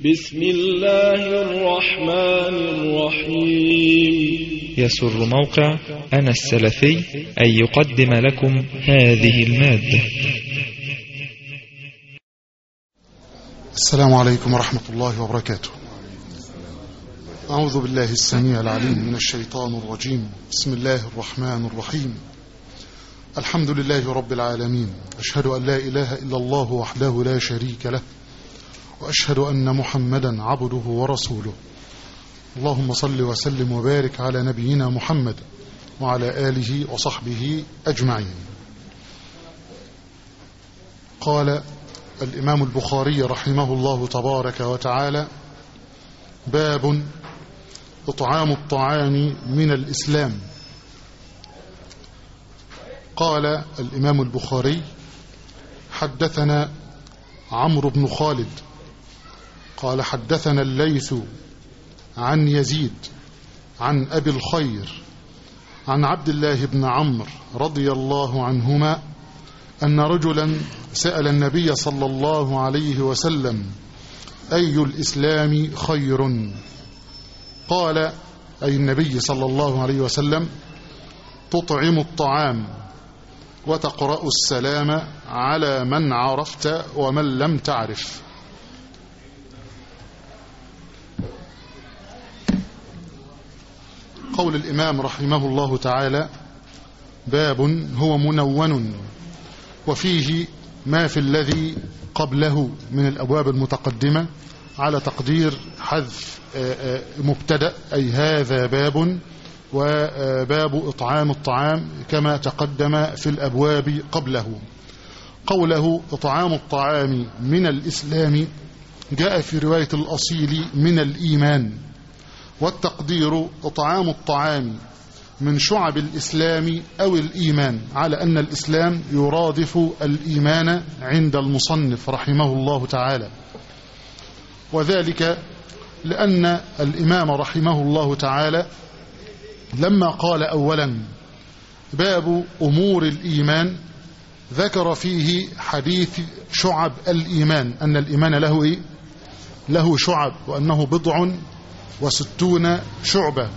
بسم الله الرحمن الرحيم يسر موقع أنا السلفي أن يقدم لكم هذه المادة السلام عليكم ورحمة الله وبركاته أعوذ بالله السميع العليم من الشيطان الرجيم بسم الله الرحمن الرحيم الحمد لله رب العالمين أشهد أن لا إله إلا الله وحده لا شريك له وأشهد أن محمدا عبده ورسوله اللهم صل وسلم وبارك على نبينا محمد وعلى آله وصحبه أجمعين قال الإمام البخاري رحمه الله تبارك وتعالى باب إطعام الطعام من الإسلام قال الإمام البخاري حدثنا عمرو بن خالد قال حدثنا الليث عن يزيد عن أبي الخير عن عبد الله بن عمرو رضي الله عنهما أن رجلا سأل النبي صلى الله عليه وسلم أي الإسلام خير قال أي النبي صلى الله عليه وسلم تطعم الطعام وتقرأ السلام على من عرفت ومن لم تعرف قول الإمام رحمه الله تعالى باب هو منون وفيه ما في الذي قبله من الأبواب المتقدمة على تقدير حذف مبتدأ أي هذا باب وباب إطعام الطعام كما تقدم في الأبواب قبله قوله إطعام الطعام من الإسلام جاء في رواية الأصيل من الإيمان والتقدير إطعام الطعام من شعب الإسلام أو الإيمان على أن الإسلام يرادف الإيمان عند المصنف رحمه الله تعالى وذلك لأن الإمام رحمه الله تعالى لما قال أولا باب أمور الإيمان ذكر فيه حديث شعب الإيمان أن الإيمان له إيه؟ له شعب وأنه بضع وستون شعبة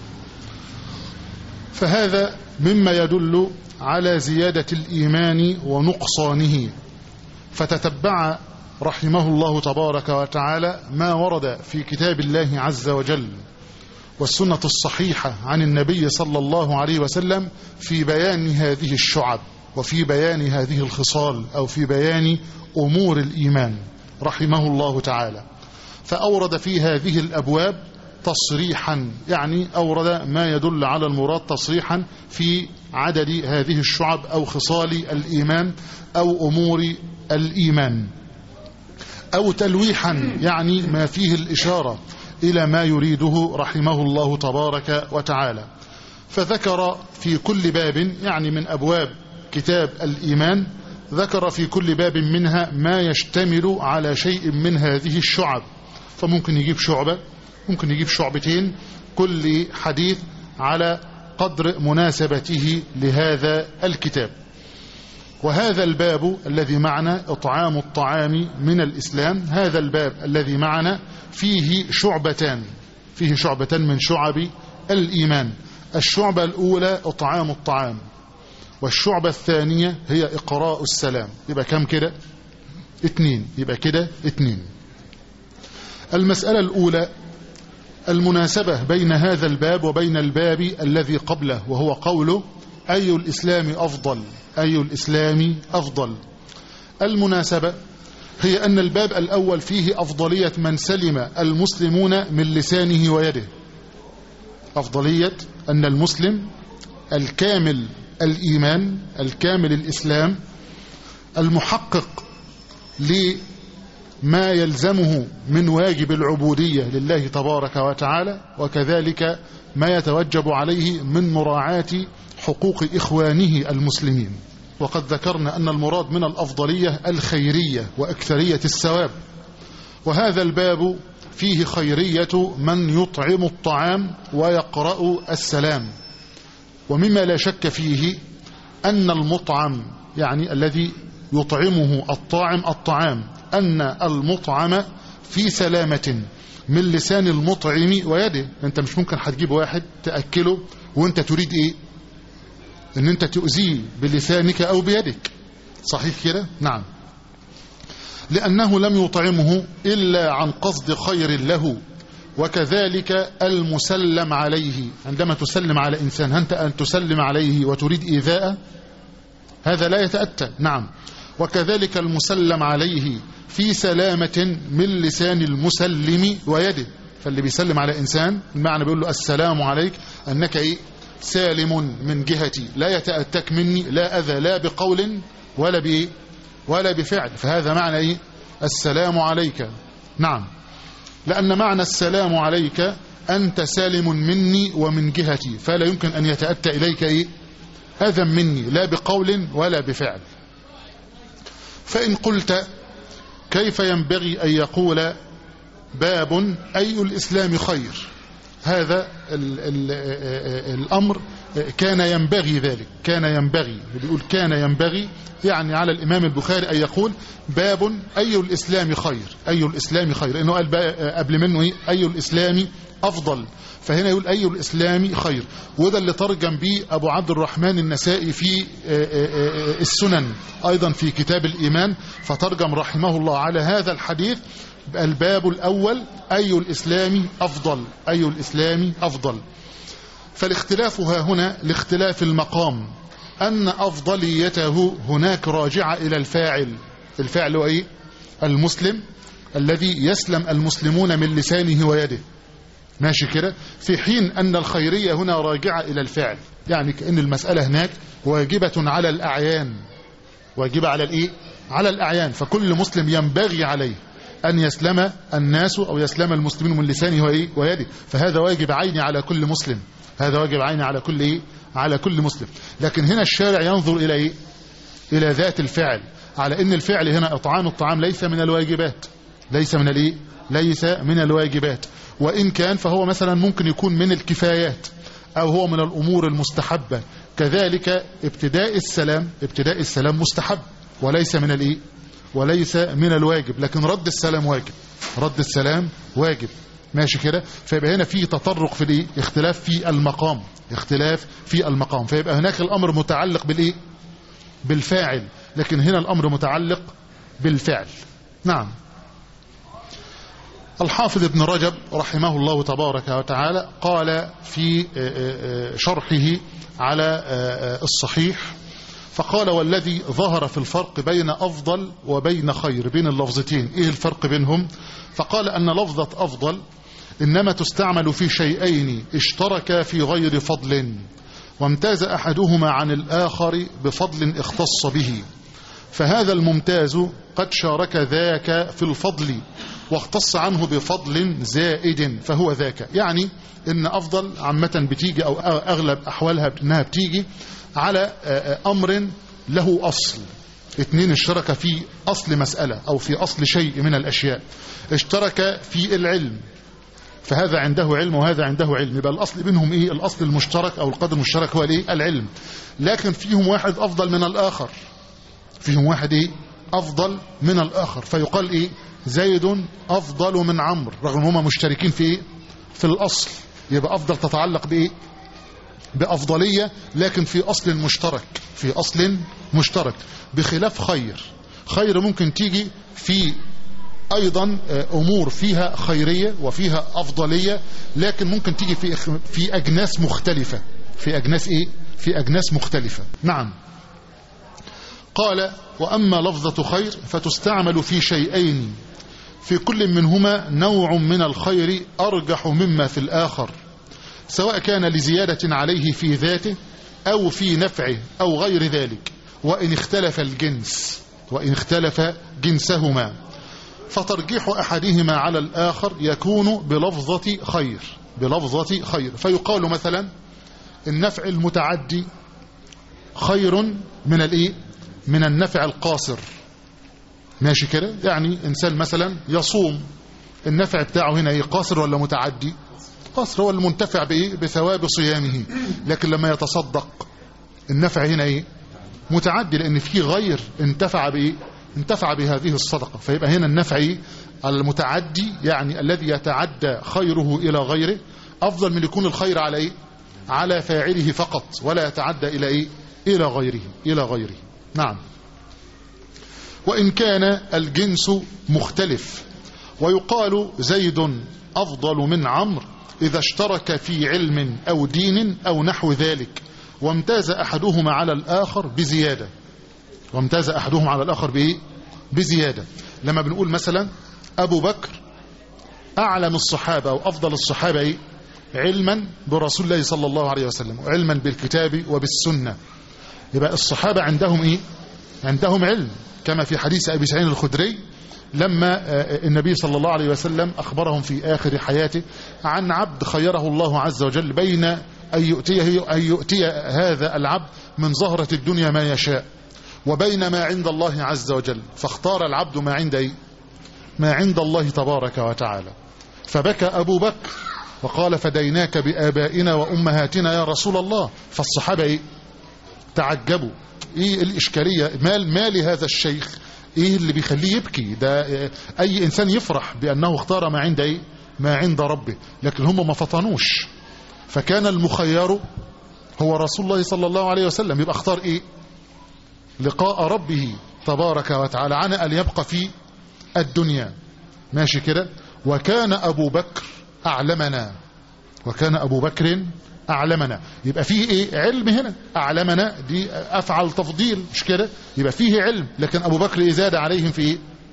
فهذا مما يدل على زيادة الإيمان ونقصانه فتتبع رحمه الله تبارك وتعالى ما ورد في كتاب الله عز وجل والسنة الصحيحة عن النبي صلى الله عليه وسلم في بيان هذه الشعب وفي بيان هذه الخصال أو في بيان أمور الإيمان رحمه الله تعالى فأورد في هذه الأبواب تصريحا يعني أورد ما يدل على المراد تصريحا في عدد هذه الشعب أو خصال الإيمان أو أمور الإيمان أو تلويحا يعني ما فيه الإشارة إلى ما يريده رحمه الله تبارك وتعالى فذكر في كل باب يعني من أبواب كتاب الإيمان ذكر في كل باب منها ما يشتمل على شيء من هذه الشعب فممكن يجيب شعبة ممكن يجيب شعبتين كل حديث على قدر مناسبته لهذا الكتاب وهذا الباب الذي معنا إطعام الطعام من الإسلام هذا الباب الذي معنا فيه شعبتان فيه شعبتان من شعب الإيمان الشعبة الأولى إطعام الطعام والشعبة الثانية هي إقراء السلام يبقى كم كده اتنين يبقى كده اتنين المسألة الأولى المناسبة بين هذا الباب وبين الباب الذي قبله وهو قوله أي الإسلام أفضل أي الإسلام أفضل المناسبة هي أن الباب الأول فيه أفضلية من سلم المسلمون من لسانه ويده أفضلية أن المسلم الكامل الإيمان الكامل الإسلام المحقق لما يلزمه من واجب العبودية لله تبارك وتعالى وكذلك ما يتوجب عليه من مراعاة حقوق إخوانه المسلمين وقد ذكرنا أن المراد من الأفضلية الخيرية وأكثرية الثواب وهذا الباب فيه خيرية من يطعم الطعام ويقرأ السلام ومما لا شك فيه أن المطعم يعني الذي يطعمه الطاعم الطعام أن المطعم في سلامة من لسان المطعم ويده انت مش ممكن هتجيب واحد تأكله وانت تريد ايه ان انت تؤذيه بلسانك او بيدك صحيح كده نعم لأنه لم يطعمه إلا عن قصد خير له وكذلك المسلم عليه عندما تسلم على إنسان أنت أن تسلم عليه وتريد إيذاءه هذا لا يتأتى نعم وكذلك المسلم عليه في سلامة من لسان المسلم ويده فاللي بيسلم على إنسان المعنى بيقول له السلام عليك أنك إيه سالم من جهتي لا يتأتك مني لا أذى لا بقول ولا بإيه ولا بفعل فهذا معنى إيه السلام عليك نعم لأن معنى السلام عليك أنت سالم مني ومن جهتي فلا يمكن أن يتأتى إليك إيه أذى مني لا بقول ولا بفعل فإن قلت كيف ينبغي أن يقول باب أي الإسلام خير هذا ال ال الأمر كان ينبغي ذلك كان ينبغي بيقول كان ينبغي يعني على الإمام البخاري أن يقول باب أي الإسلام خير أي الإسلام خير لأنه قال قبل منه إيه؟ أي الإسلام أفضل فهنا يقول أي الإسلام خير وده اللي ترجم به أبو عبد الرحمن النسائي في السنن أيضا في كتاب الإيمان فترجم رحمه الله على هذا الحديث الباب الأول أي الإسلام أفضل أي الإسلام أفضل فالاختلاف ها هنا لاختلاف المقام أن أفضليته هناك راجعة إلى الفاعل الفاعل هو إيه؟ المسلم الذي يسلم المسلمون من لسانه ويده ماشي كده في حين أن الخيرية هنا راجعة إلى الفعل يعني كأن المسألة هناك واجبة على الأعيان واجبة على الإيه؟ على الأعيان فكل مسلم ينبغي عليه أن يسلم الناس أو يسلم المسلمين من لسانه وإيه؟ ويده فهذا واجب عيني على كل مسلم هذا واجب عيني على كل إيه؟ على كل مسلم لكن هنا الشارع ينظر إلى إيه؟ إلى ذات الفعل على أن الفعل هنا إطعام الطعام ليس من الواجبات ليس من الإيه؟ ليس من الواجبات وإن كان فهو مثلا ممكن يكون من الكفايات أو هو من الأمور المستحبة كذلك ابتداء السلام ابتداء السلام مستحب وليس من الإيه؟ وليس من الواجب لكن رد السلام واجب رد السلام واجب ماشي كده فيبقى هنا في تطرق في الايه اختلاف في المقام اختلاف في المقام فيبقى هناك الامر متعلق بالايه بالفاعل لكن هنا الامر متعلق بالفعل نعم الحافظ ابن رجب رحمه الله تبارك وتعالى قال في شرحه على الصحيح فقال والذي ظهر في الفرق بين أفضل وبين خير بين اللفظتين إيه الفرق بينهم فقال أن لفظة أفضل إنما تستعمل في شيئين اشتركا في غير فضل وامتاز أحدهما عن الآخر بفضل اختص به فهذا الممتاز قد شارك ذاك في الفضل واختص عنه بفضل زائد فهو ذاك يعني إن أفضل عامة بتيجي أو أغلب أحوالها إنها بتيجي على أمر له أصل اثنين اشترك في أصل مسألة أو في أصل شيء من الأشياء اشترك في العلم فهذا عنده علم وهذا عنده علم يبقى الأصل بينهم إيه الأصل المشترك أو القدر المشترك هو الإيه العلم لكن فيهم واحد أفضل من الآخر فيهم واحد إيه أفضل من الآخر فيقال إيه زيد أفضل من عمرو رغم هما مشتركين في إيه في الأصل يبقى أفضل تتعلق بإيه بأفضلية لكن في أصل مشترك في أصل مشترك بخلاف خير خير ممكن تيجي في أيضا أمور فيها خيرية وفيها أفضلية لكن ممكن تيجي في في أجناس مختلفة في أجناس إيه؟ في أجناس مختلفة نعم قال وأما لفظة خير فتستعمل في شيئين في كل منهما نوع من الخير أرجح مما في الآخر سواء كان لزيادة عليه في ذاته أو في نفعه أو غير ذلك وإن اختلف الجنس وإن اختلف جنسهما فترجيح أحدهما على الآخر يكون بلفظة خير بلفظة خير فيقال مثلا النفع المتعدي خير من الايه من النفع القاصر ماشي كده يعني انسان مثلا يصوم النفع بتاعه هنا ايه قاصر ولا متعدي قاصر هو المنتفع بايه بثواب صيامه لكن لما يتصدق النفع هنا ايه متعدي لان في غير انتفع بايه انتفع بهذه الصدقة فيبقى هنا النفع المتعدي يعني الذي يتعدى خيره إلى غيره أفضل من يكون الخير على إيه؟ على فاعله فقط ولا يتعدى إلى إيه؟ إلى غيره إلى غيره نعم وإن كان الجنس مختلف ويقال زيد أفضل من عمرو إذا اشترك في علم أو دين أو نحو ذلك وامتاز أحدهما على الآخر بزيادة وامتاز أحدهما على الآخر بإيه؟ بزيادة لما بنقول مثلا أبو بكر أعلم الصحابة أو أفضل الصحابة إيه؟ علما برسول الله صلى الله عليه وسلم وعلما بالكتاب وبالسنة يبقى الصحابة عندهم إيه؟ عندهم علم كما في حديث أبي سعيد الخدري لما النبي صلى الله عليه وسلم أخبرهم في آخر حياته عن عبد خيره الله عز وجل بين أن يؤتيه, أن يؤتي هذا العبد من زهرة الدنيا ما يشاء وبين ما عند الله عز وجل فاختار العبد ما عند إيه؟ ما عند الله تبارك وتعالى فبكى أبو بكر وقال فديناك بآبائنا وأمهاتنا يا رسول الله فالصحابة إيه؟ تعجبوا إيه الإشكالية مال مال هذا الشيخ إيه اللي بيخليه يبكي ده أي إنسان يفرح بأنه اختار ما عند إيه ما عند ربه لكن هم ما فطنوش فكان المخير هو رسول الله صلى الله عليه وسلم يبقى اختار إيه لقاء ربه تبارك وتعالى عن أن يبقى في الدنيا ماشي كده وكان أبو بكر أعلمنا وكان أبو بكر أعلمنا يبقى فيه إيه علم هنا أعلمنا دي أفعل تفضيل مش كده يبقى فيه علم لكن أبو بكر إيه زاد عليهم في إيه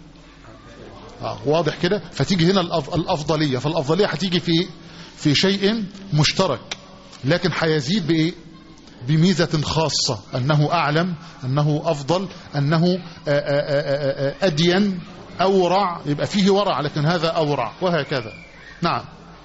آه واضح كده فتيجي هنا الأفضلية فالأفضلية هتيجي في إيه في شيء مشترك لكن هيزيد بإيه بميزة خاصة أنه أعلم أنه أفضل أنه أدين أورع يبقى فيه ورع لكن هذا أورع وهكذا نعم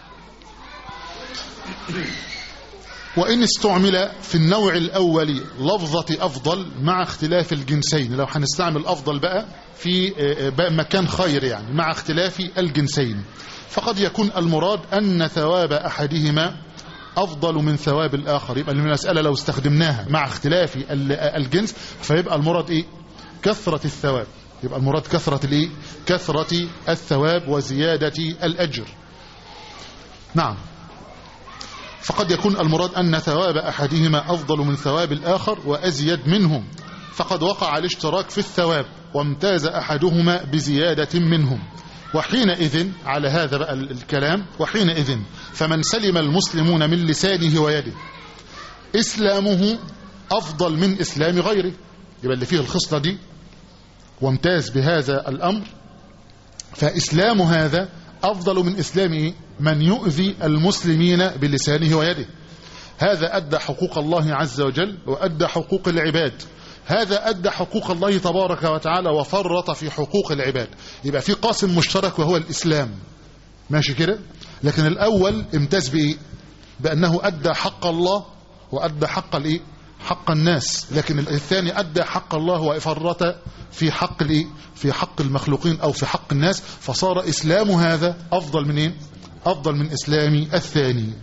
وإن استعمل في النوع الأول لفظة أفضل مع اختلاف الجنسين لو هنستعمل أفضل بقى في مكان خير يعني مع اختلاف الجنسين فقد يكون المراد أن ثواب أحدهما أفضل من ثواب الآخر يبقى المسألة لو استخدمناها مع اختلاف الجنس فيبقى المراد إيه كثرة الثواب يبقى المراد كثرة الإيه كثرة الثواب وزيادة الأجر نعم فقد يكون المراد أن ثواب أحدهما أفضل من ثواب الآخر وأزيد منهم فقد وقع الاشتراك في الثواب وامتاز أحدهما بزيادة منهم وحينئذ على هذا بقى الكلام وحينئذ فمن سلم المسلمون من لسانه ويده إسلامه أفضل من إسلام غيره يبقى اللي فيه الخصلة دي وامتاز بهذا الأمر فإسلام هذا أفضل من إسلام من يؤذي المسلمين بلسانه ويده هذا أدى حقوق الله عز وجل وأدى حقوق العباد هذا أدى حقوق الله تبارك وتعالى وفرط في حقوق العباد يبقى في قاسم مشترك وهو الإسلام ماشي كده لكن الأول امتاز بإيه بأنه أدى حق الله وأدى حق الإيه حق الناس لكن الثاني أدى حق الله وفرط في حق الإيه في حق المخلوقين أو في حق الناس فصار إسلام هذا أفضل من إيه أفضل من إسلام الثاني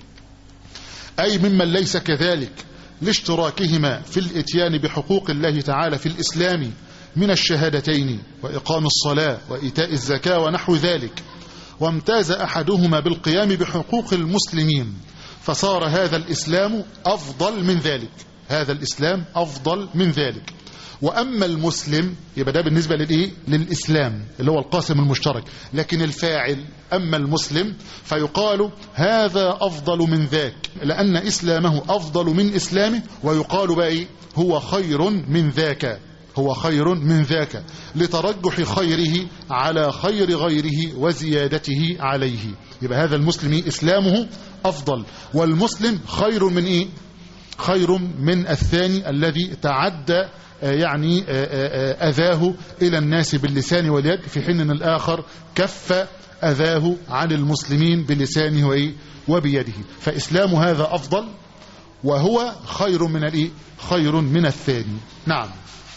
أي ممن ليس كذلك لاشتراكهما في الاتيان بحقوق الله تعالى في الإسلام من الشهادتين وإقام الصلاة وإيتاء الزكاة ونحو ذلك وامتاز أحدهما بالقيام بحقوق المسلمين فصار هذا الإسلام أفضل من ذلك هذا الإسلام أفضل من ذلك وأما المسلم يبقى ده بالنسبة للإيه؟ للإسلام اللي هو القاسم المشترك لكن الفاعل أما المسلم فيقال هذا أفضل من ذاك لأن إسلامه أفضل من إسلامه ويقال بقى إيه؟ هو خير من ذاك هو خير من ذاك لترجح خيره على خير غيره وزيادته عليه يبقى هذا المسلم إسلامه أفضل والمسلم خير من إيه خير من الثاني الذي تعدى يعني أذاه إلى الناس باللسان واليد في حين أن الآخر كف أذاه عن المسلمين بلسانه وإيه وبيده فإسلام هذا أفضل وهو خير من الإيه خير من الثاني نعم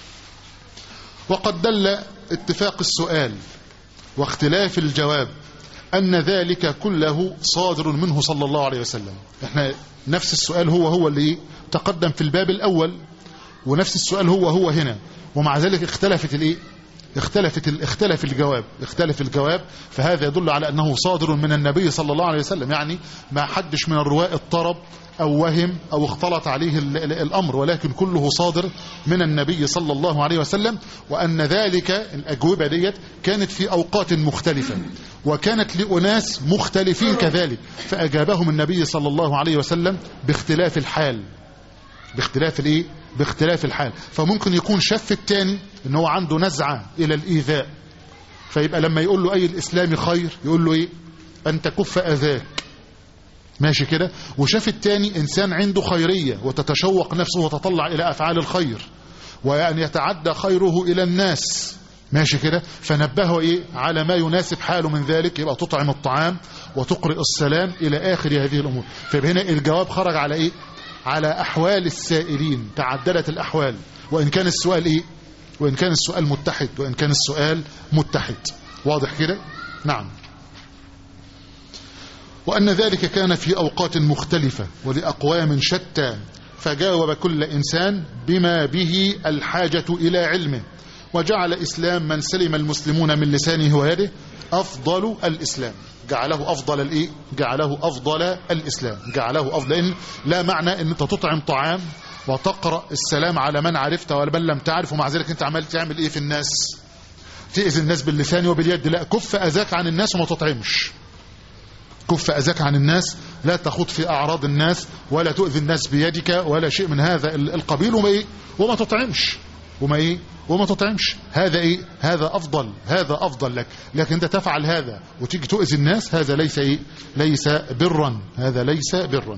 وقد دل اتفاق السؤال واختلاف الجواب أن ذلك كله صادر منه صلى الله عليه وسلم احنا نفس السؤال هو هو اللي تقدم في الباب الأول ونفس السؤال هو هو هنا ومع ذلك اختلفت الايه اختلفت ال- اختلف الجواب اختلف الجواب فهذا يدل على أنه صادر من النبي صلى الله عليه وسلم يعني ما حدش من الرواء اضطرب أو وهم أو اختلط عليه ال- ال- الأمر ولكن كله صادر من النبي صلى الله عليه وسلم وأن ذلك الأجوبة ديت كانت في أوقات مختلفة وكانت لأناس مختلفين كذلك فأجابهم النبي صلى الله عليه وسلم باختلاف الحال باختلاف الايه باختلاف الحال فممكن يكون شف التاني ان هو عنده نزعة الى الايذاء فيبقى لما يقول له اي الاسلام خير يقول له ايه ان تكف اذاك ماشي كده وشاف التاني انسان عنده خيرية وتتشوق نفسه وتطلع الى افعال الخير وان يتعدى خيره الى الناس ماشي كده فنبهه ايه على ما يناسب حاله من ذلك يبقى تطعم الطعام وتقرئ السلام الى اخر هذه الامور فيبقى هنا الجواب خرج على ايه على احوال السائلين تعددت الاحوال وان كان السؤال ايه وان كان السؤال متحد وان كان السؤال متحد واضح كده نعم وأن ذلك كان في أوقات مختلفة ولأقوام شتى فجاوب كل إنسان بما به الحاجة إلى علمه وجعل إسلام من سلم المسلمون من لسانه ويده أفضل الإسلام جعله أفضل الإيه؟ جعله أفضل الإسلام جعله أفضل لأن لا معنى أن أنت تطعم طعام وتقرأ السلام على من عرفت ومن لم تعرف ومع ذلك أنت عمال تعمل إيه في الناس تأذي الناس باللسان وباليد لا كف أذاك عن الناس وما تطعمش كف أذاك عن الناس لا تخوض في أعراض الناس ولا تؤذي الناس بيدك ولا شيء من هذا القبيل وما إيه وما تطعمش وما إيه وما تطعمش هذا إيه هذا أفضل هذا أفضل لك لكن أنت تفعل هذا وتيجي تؤذي الناس هذا ليس إيه ليس برا هذا ليس برا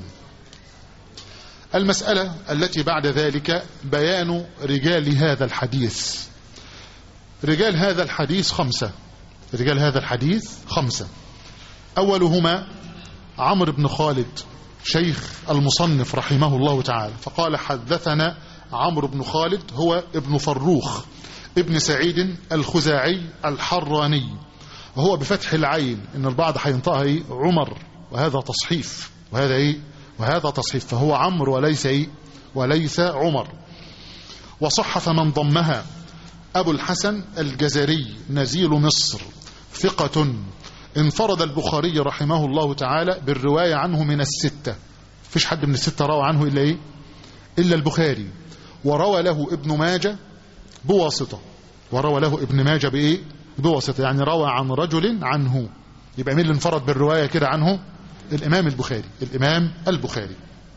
المسألة التي بعد ذلك بيان رجال هذا الحديث رجال هذا الحديث خمسة رجال هذا الحديث خمسة أولهما عمرو بن خالد شيخ المصنف رحمه الله تعالى فقال حدثنا عمرو بن خالد هو ابن فروخ ابن سعيد الخزاعي الحراني وهو بفتح العين ان البعض هينطقها ايه عمر وهذا تصحيف وهذا ايه وهذا تصحيف فهو عمرو وليس ايه وليس عمر وصحف من ضمها ابو الحسن الجزري نزيل مصر ثقة انفرد البخاري رحمه الله تعالى بالرواية عنه من الستة فيش حد من الستة روى عنه إلا إيه إلا البخاري وروى له ابن ماجة بواسطة وروى له ابن ماجة بإيه بواسطة يعني روى عن رجل عنه يبقى مين اللي انفرد بالرواية كده عنه الإمام البخاري الإمام البخاري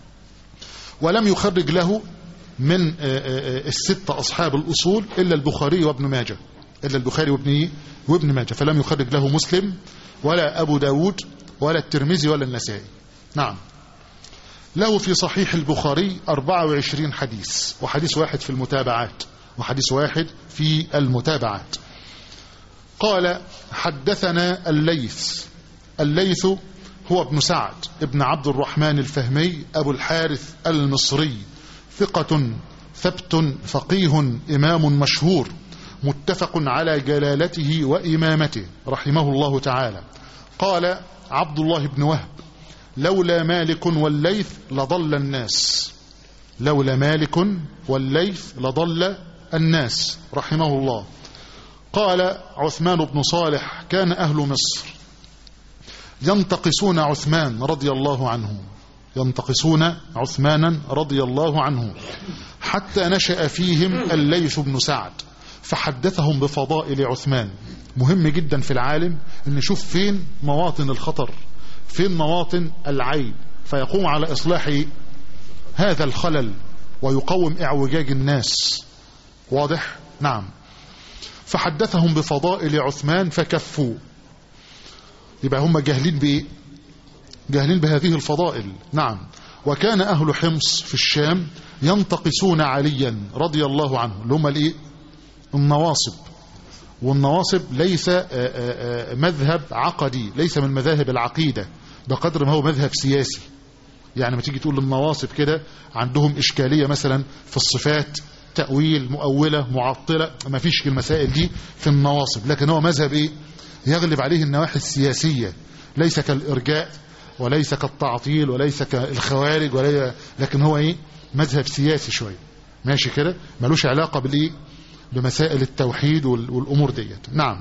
ولم يخرج له من الستة أصحاب الأصول إلا البخاري وابن ماجة إلا البخاري وابن إيه وابن ماجه فلم يخرج له مسلم ولا أبو داود ولا الترمذي ولا النسائي نعم له في صحيح البخاري 24 حديث وحديث واحد في المتابعات وحديث واحد في المتابعات قال حدثنا الليث الليث هو ابن سعد ابن عبد الرحمن الفهمي أبو الحارث المصري ثقة ثبت فقيه إمام مشهور متفق على جلالته وإمامته رحمه الله تعالى قال عبد الله بن وهب لولا مالك والليث لضل الناس لولا مالك والليث لضل الناس رحمه الله قال عثمان بن صالح كان أهل مصر ينتقصون عثمان رضي الله عنه ينتقصون عثمانا رضي الله عنه حتى نشأ فيهم الليث بن سعد فحدثهم بفضائل عثمان مهم جدا في العالم ان يشوف فين مواطن الخطر فين مواطن العيب فيقوم على إصلاح هذا الخلل ويقوم اعوجاج الناس واضح نعم فحدثهم بفضائل عثمان فكفوا يبقى هم جاهلين بإيه جاهلين بهذه الفضائل نعم وكان أهل حمص في الشام ينتقصون عليا رضي الله عنه اللي هم الايه النواصب والنواصب ليس مذهب عقدي ليس من مذاهب العقيدة بقدر ما هو مذهب سياسي يعني ما تيجي تقول النواصب كده عندهم إشكالية مثلا في الصفات تأويل مؤولة معطلة ما فيش المسائل دي في النواصب لكن هو مذهب إيه يغلب عليه النواحي السياسية ليس كالإرجاء وليس كالتعطيل وليس كالخوارج ولا لكن هو إيه مذهب سياسي شوية ماشي كده ملوش علاقة بالإيه بمسائل التوحيد والأمور ديت نعم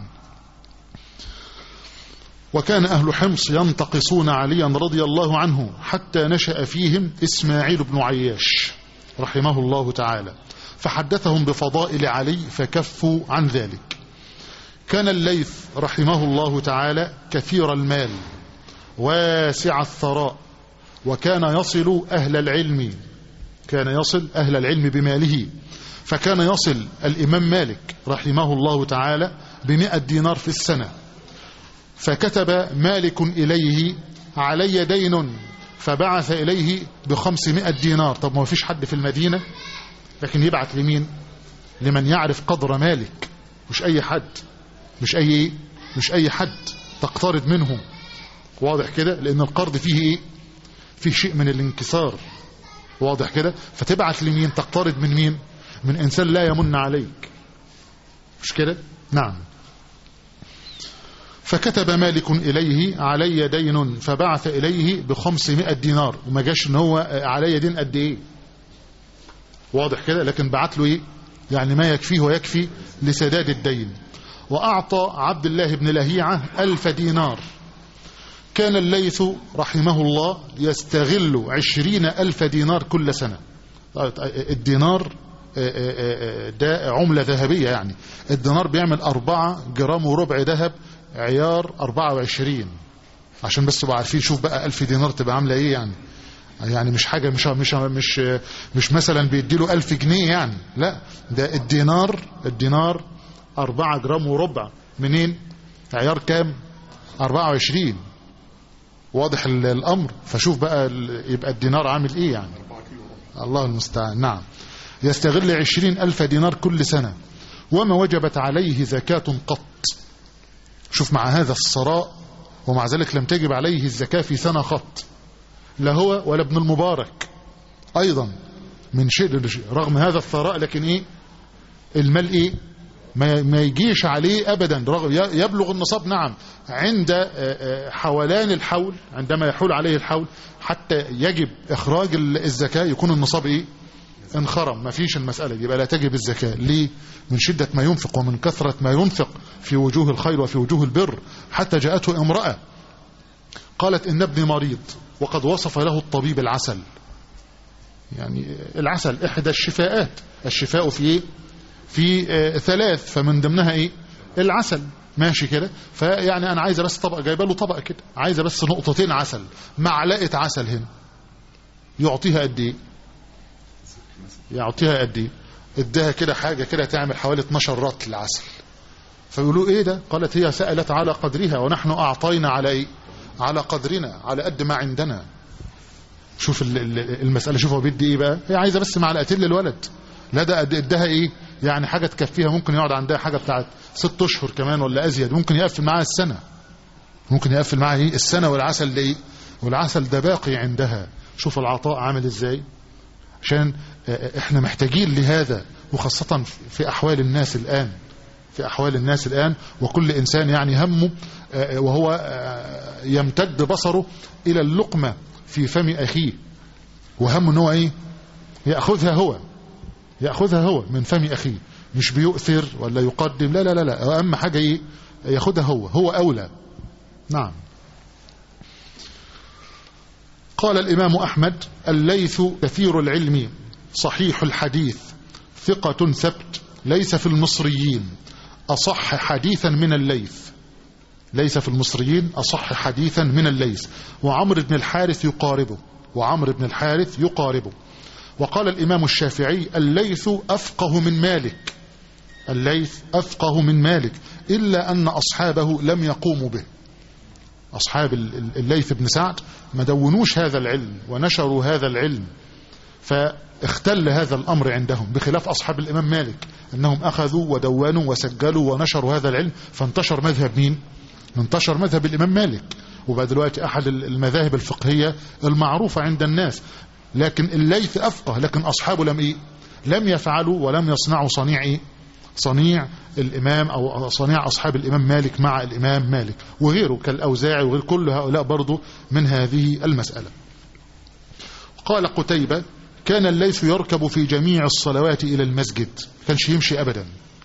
وكان أهل حمص ينتقصون عليا رضي الله عنه حتى نشأ فيهم إسماعيل بن عياش رحمه الله تعالى فحدثهم بفضائل علي فكفوا عن ذلك كان الليث رحمه الله تعالى كثير المال واسع الثراء وكان يصل أهل العلم كان يصل أهل العلم بماله فكان يصل الإمام مالك رحمه الله تعالى بمئة دينار في السنة فكتب مالك إليه علي دين فبعث إليه بخمسمائة دينار طب ما فيش حد في المدينة لكن يبعث لمين لمن يعرف قدر مالك مش أي حد مش أي مش أي حد تقترض منه واضح كده لأن القرض فيه إيه فيه شيء من الانكسار واضح كده فتبعث لمين تقترض من مين من إنسان لا يمن عليك مش كده نعم فكتب مالك إليه علي دين فبعث إليه بخمسمائة دينار وما جاش ان هو علي دين قد إيه واضح كده لكن بعت له إيه يعني ما يكفيه ويكفي لسداد الدين وأعطى عبد الله بن لهيعة ألف دينار كان الليث رحمه الله يستغل عشرين ألف دينار كل سنة الدينار ده عملة ذهبية يعني الدينار بيعمل أربعة جرام وربع ذهب عيار 24 عشان بس تبقوا عارفين شوف بقى 1000 دينار تبقى عامله ايه يعني يعني مش حاجه مش مش مش مش مثلا بيدي له 1000 جنيه يعني لا ده الدينار الدينار 4 جرام وربع منين عيار كام 24 واضح الامر فشوف بقى يبقى الدينار عامل ايه يعني الله المستعان نعم يستغل عشرين ألف دينار كل سنة وما وجبت عليه زكاة قط شوف مع هذا الثراء ومع ذلك لم تجب عليه الزكاة في سنة خط لا هو ولا ابن المبارك أيضا من شيء لشيء رغم هذا الثراء لكن إيه المال إيه ما ما يجيش عليه أبدا رغم يبلغ النصاب نعم عند حولان الحول عندما يحول عليه الحول حتى يجب إخراج الزكاة يكون النصاب إيه انخرم ما فيش المسألة دي يبقى لا تجب الزكاة ليه من شدة ما ينفق ومن كثرة ما ينفق في وجوه الخير وفي وجوه البر حتى جاءته امرأة قالت إن ابني مريض وقد وصف له الطبيب العسل يعني العسل إحدى الشفاءات الشفاء في إيه؟ في آه ثلاث فمن ضمنها إيه العسل ماشي كده فيعني أنا عايزة بس طبق جايبه له طبق كده عايزة بس نقطتين عسل معلقة عسل هنا يعطيها قد إيه يعطيها قد ايه اداها كده حاجة كده تعمل حوالي 12 رطل عسل فيقولوا ايه ده قالت هي سألت على قدرها ونحن اعطينا على ايه على قدرنا على قد ما عندنا شوف المسألة شوف هو بيدي ايه بقى هي عايزة بس معلقتين للولد لا ده اداها ايه يعني حاجة تكفيها ممكن يقعد عندها حاجة بتاعت ست اشهر كمان ولا ازيد ممكن يقفل معاها السنة ممكن يقفل معاها ايه السنة والعسل ده ايه والعسل ده باقي عندها شوف العطاء عامل ازاي عشان احنا محتاجين لهذا وخاصة في أحوال الناس الآن في أحوال الناس الآن وكل إنسان يعني همه وهو يمتد بصره إلى اللقمة في فم أخيه وهمه أنه إيه يأخذها هو يأخذها هو من فم أخيه مش بيؤثر ولا يقدم لا لا لا لا أهم حاجة إيه ياخدها هو هو أولى نعم قال الإمام أحمد الليث كثير العلم صحيح الحديث ثقة ثبت ليس في المصريين أصح حديثا من الليث ليس في المصريين أصح حديثا من الليث وعمر بن الحارث يقاربه وعمر بن الحارث يقاربه وقال الإمام الشافعي الليث أفقه من مالك الليث أفقه من مالك إلا أن أصحابه لم يقوموا به أصحاب الليث بن سعد ما دونوش هذا العلم ونشروا هذا العلم فاختل هذا الأمر عندهم بخلاف أصحاب الإمام مالك أنهم أخذوا ودونوا وسجلوا ونشروا هذا العلم فانتشر مذهب مين؟ انتشر مذهب الإمام مالك وبقى دلوقتي أحد المذاهب الفقهية المعروفة عند الناس لكن الليث أفقه لكن أصحابه لم إيه؟ لم يفعلوا ولم يصنعوا صنيع إيه؟ صنيع الإمام أو صنيع أصحاب الإمام مالك مع الإمام مالك وغيره كالأوزاعي وغير كل هؤلاء برضو من هذه المسألة قال قتيبة كان الليث يركب في جميع الصلوات إلى المسجد كانش يمشي أبدا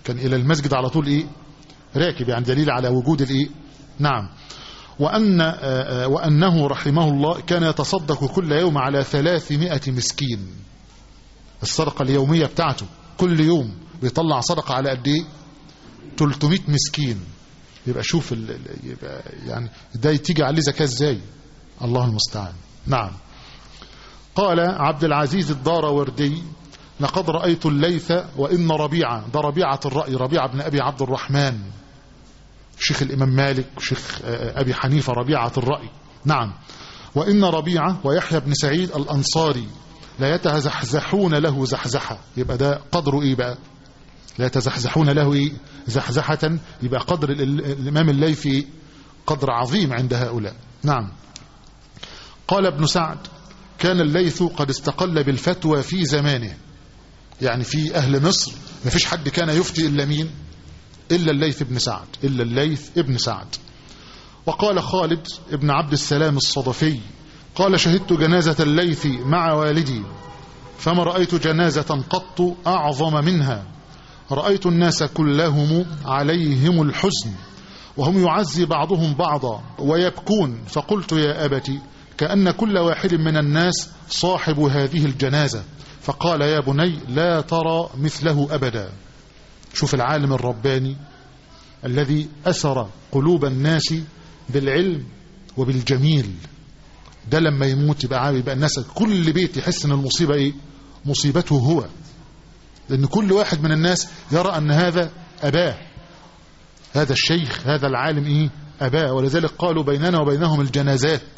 كان إلى المسجد على طول إيه راكب يعني دليل على وجود الإيه نعم وأن وأنه رحمه الله كان يتصدق كل يوم على ثلاثمائة مسكين الصدقة اليومية بتاعته كل يوم بيطلع صدقة على قد ايه 300 مسكين يبقى شوف ال... يبقى يعني ده تيجي عليه زكاة ازاي الله المستعان نعم قال عبد العزيز الداروردي لقد رأيت الليث وإن ربيعة ده ربيعة الرأي ربيعة بن أبي عبد الرحمن شيخ الإمام مالك شيخ أبي حنيفة ربيعة الرأي نعم وإن ربيعة ويحيى بن سعيد الأنصاري لا يتزحزحون له زحزحة يبقى ده قدره إيه بقى لا يتزحزحون له إيه زحزحة يبقى قدر الإمام الليثي قدر عظيم عند هؤلاء نعم قال ابن سعد كان الليث قد استقل بالفتوى في زمانه يعني في أهل مصر ما فيش حد كان يفتي إلا مين إلا الليث بن سعد إلا الليث ابن سعد وقال خالد ابن عبد السلام الصدفي قال شهدت جنازة الليث مع والدي فما رأيت جنازة قط أعظم منها رأيت الناس كلهم عليهم الحزن وهم يعزي بعضهم بعضا ويبكون فقلت يا أبتي كأن كل واحد من الناس صاحب هذه الجنازة فقال يا بني لا ترى مثله أبدا شوف العالم الرباني الذي أسر قلوب الناس بالعلم وبالجميل ده لما يموت يبقى عارف يبقى الناس كل بيت يحس ان المصيبة ايه مصيبته هو لان كل واحد من الناس يرى ان هذا اباه هذا الشيخ هذا العالم ايه اباه ولذلك قالوا بيننا وبينهم الجنازات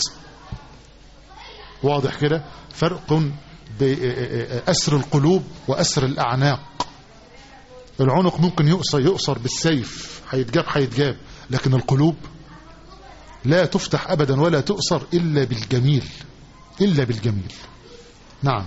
واضح كده فرق بأسر القلوب وأسر الأعناق العنق ممكن يؤصر يؤصر بالسيف هيتجاب هيتجاب لكن القلوب لا تفتح أبدا ولا تؤصر إلا بالجميل إلا بالجميل نعم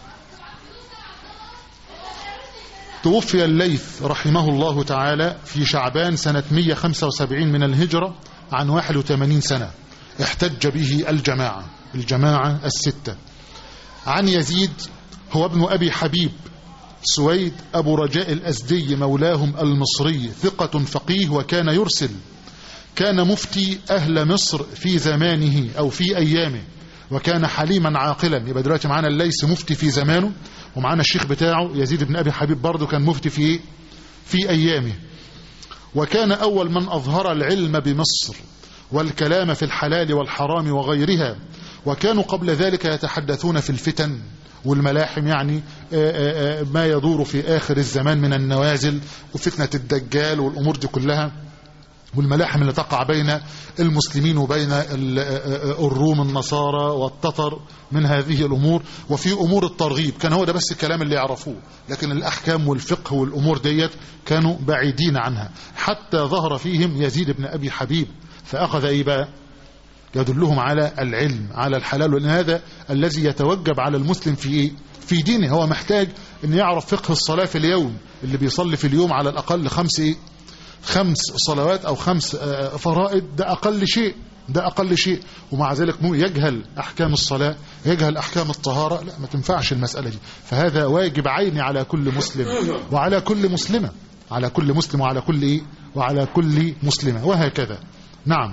توفي الليث رحمه الله تعالى في شعبان سنة 175 من الهجرة عن 81 سنة احتج به الجماعة الجماعة الستة عن يزيد هو ابن أبي حبيب سويد أبو رجاء الأزدي مولاهم المصري ثقة فقيه وكان يرسل كان مفتي أهل مصر في زمانه أو في أيامه وكان حليما عاقلا يبقى دلوقتي معانا الليث مفتي في زمانه ومعانا الشيخ بتاعه يزيد بن أبي حبيب برضه كان مفتي في في أيامه وكان أول من أظهر العلم بمصر والكلام في الحلال والحرام وغيرها وكانوا قبل ذلك يتحدثون في الفتن والملاحم يعني ما يدور في آخر الزمان من النوازل وفتنة الدجال والأمور دي كلها والملاحم اللي تقع بين المسلمين وبين الروم النصارى والتتر من هذه الأمور وفي أمور الترغيب كان هو ده بس الكلام اللي يعرفوه لكن الأحكام والفقه والأمور ديت كانوا بعيدين عنها حتى ظهر فيهم يزيد بن أبي حبيب فأخذ إيه بقى يدلهم على العلم على الحلال وإن هذا الذي يتوجب على المسلم في إيه في دينه هو محتاج أن يعرف فقه الصلاة في اليوم اللي بيصلي في اليوم على الأقل خمس إيه خمس صلوات أو خمس فرائض ده أقل شيء ده أقل شيء ومع ذلك يجهل أحكام الصلاة يجهل أحكام الطهارة لا ما تنفعش المسألة دي فهذا واجب عيني على كل مسلم وعلى كل مسلمة على كل مسلم وعلى كل إيه وعلى كل مسلمة وهكذا نعم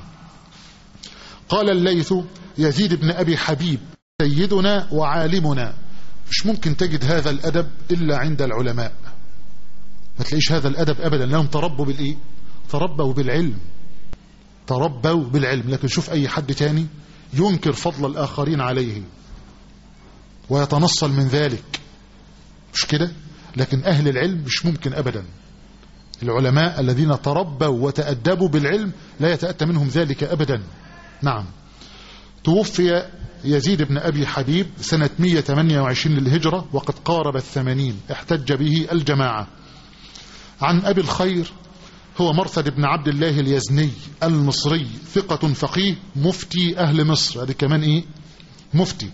قال الليث يزيد بن أبي حبيب سيدنا وعالمنا مش ممكن تجد هذا الأدب إلا عند العلماء ما تلاقيش هذا الأدب أبدا لهم تربوا بالإيه تربوا بالعلم تربوا بالعلم لكن شوف أي حد تاني ينكر فضل الآخرين عليه ويتنصل من ذلك مش كده لكن أهل العلم مش ممكن أبدا العلماء الذين تربوا وتأدبوا بالعلم لا يتأتى منهم ذلك أبدا نعم توفي يزيد بن أبي حبيب سنة 128 للهجرة وقد قارب الثمانين احتج به الجماعة عن أبي الخير هو مرثد بن عبد الله اليزني المصري ثقة فقيه مفتي أهل مصر هذا كمان إيه مفتي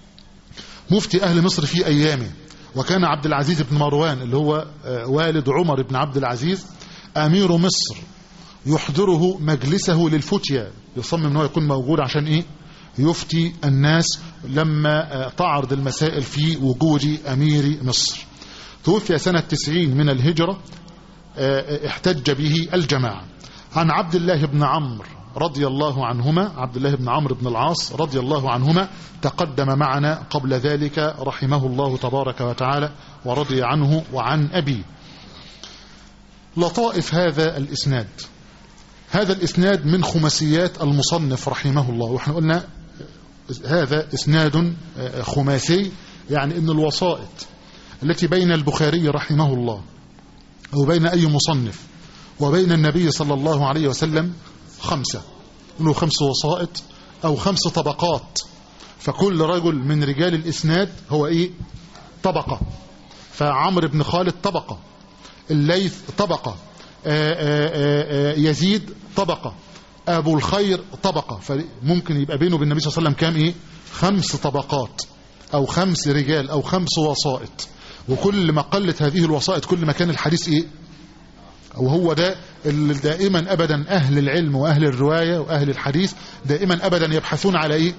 مفتي أهل مصر في أيامه وكان عبد العزيز بن مروان اللي هو والد عمر بن عبد العزيز أمير مصر يحضره مجلسه للفتية يصمم أنه يكون موجود عشان إيه يفتي الناس لما تعرض المسائل في وجود أمير مصر توفي سنة 90 من الهجرة احتج به الجماعة عن عبد الله بن عمرو رضي الله عنهما عبد الله بن عمرو بن العاص رضي الله عنهما تقدم معنا قبل ذلك رحمه الله تبارك وتعالى ورضي عنه وعن أبيه لطائف هذا الإسناد هذا الإسناد من خماسيات المصنف رحمه الله وإحنا قلنا هذا إسناد خماسي يعني إن الوسائط التي بين البخاري رحمه الله أو بين أي مصنف وبين النبي صلى الله عليه وسلم خمسة له خمس وسائط أو خمس طبقات فكل رجل من رجال الإسناد هو إيه طبقة فعمر بن خالد طبقة الليث طبقة آآ آآ يزيد طبقة أبو الخير طبقة فممكن يبقى بينه وبين النبي صلى الله عليه وسلم كام إيه خمس طبقات أو خمس رجال أو خمس وسائط وكل ما قلت هذه الوسائط كل ما كان الحديث إيه وهو ده اللي دائما أبدا أهل العلم وأهل الرواية وأهل الحديث دائما أبدا يبحثون على إيه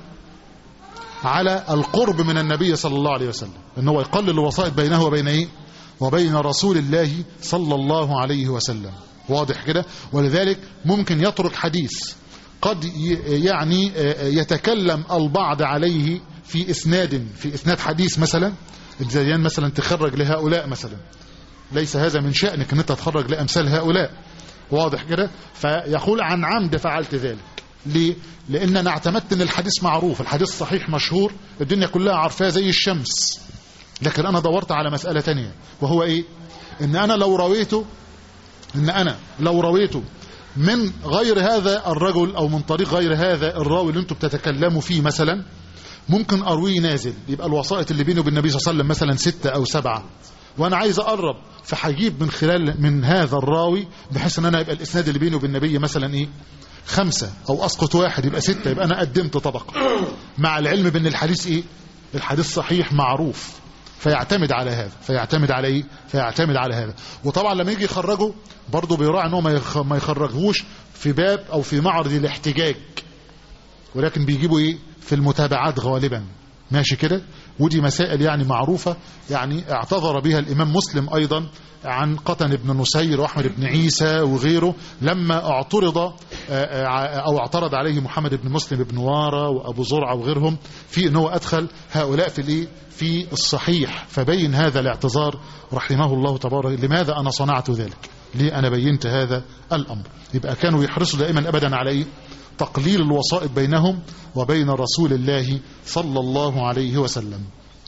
على القرب من النبي صلى الله عليه وسلم ان هو يقلل الوسائط بينه وبين ايه وبين رسول الله صلى الله عليه وسلم واضح كده ولذلك ممكن يترك حديث قد يعني يتكلم البعض عليه في اسناد في اسناد حديث مثلا زي مثلا تخرج لهؤلاء مثلا ليس هذا من شأنك ان انت تخرج لامثال هؤلاء واضح كده فيقول عن عمد فعلت ذلك ليه؟ لأن أنا اعتمدت أن الحديث معروف الحديث صحيح مشهور الدنيا كلها عارفاه زي الشمس لكن أنا دورت على مسألة تانية وهو إيه إن أنا لو رويته إن أنا لو رويته من غير هذا الرجل أو من طريق غير هذا الراوي اللي أنتم بتتكلموا فيه مثلا ممكن أرويه نازل يبقى الوسائط اللي بينه وبين النبي صلى الله عليه وسلم مثلا ستة أو سبعة وأنا عايز أقرب فهجيب من خلال من هذا الراوي بحيث أن أنا يبقى الإسناد اللي بينه وبين النبي مثلا إيه خمسة أو أسقط واحد يبقى ستة يبقى أنا قدمت طبقة مع العلم بأن الحديث إيه الحديث صحيح معروف فيعتمد على هذا فيعتمد على إيه فيعتمد على هذا وطبعا لما يجي يخرجه برضه بيراعي أنه ما يخرجهوش في باب أو في معرض الاحتجاج ولكن بيجيبوا إيه في المتابعات غالبا ماشي كده ودي مسائل يعني معروفة يعني اعتذر بها الإمام مسلم أيضا عن قطن بن نسير وأحمد بن عيسى وغيره لما اعترض أو اعترض عليه محمد بن مسلم بن وارة وأبو زرعة وغيرهم في أنه أدخل هؤلاء في الإيه في الصحيح فبين هذا الاعتذار رحمه الله تبارك لماذا أنا صنعت ذلك ليه أنا بينت هذا الأمر يبقى كانوا يحرصوا دائما أبدا على إيه تقليل الوسائط بينهم وبين رسول الله صلى الله عليه وسلم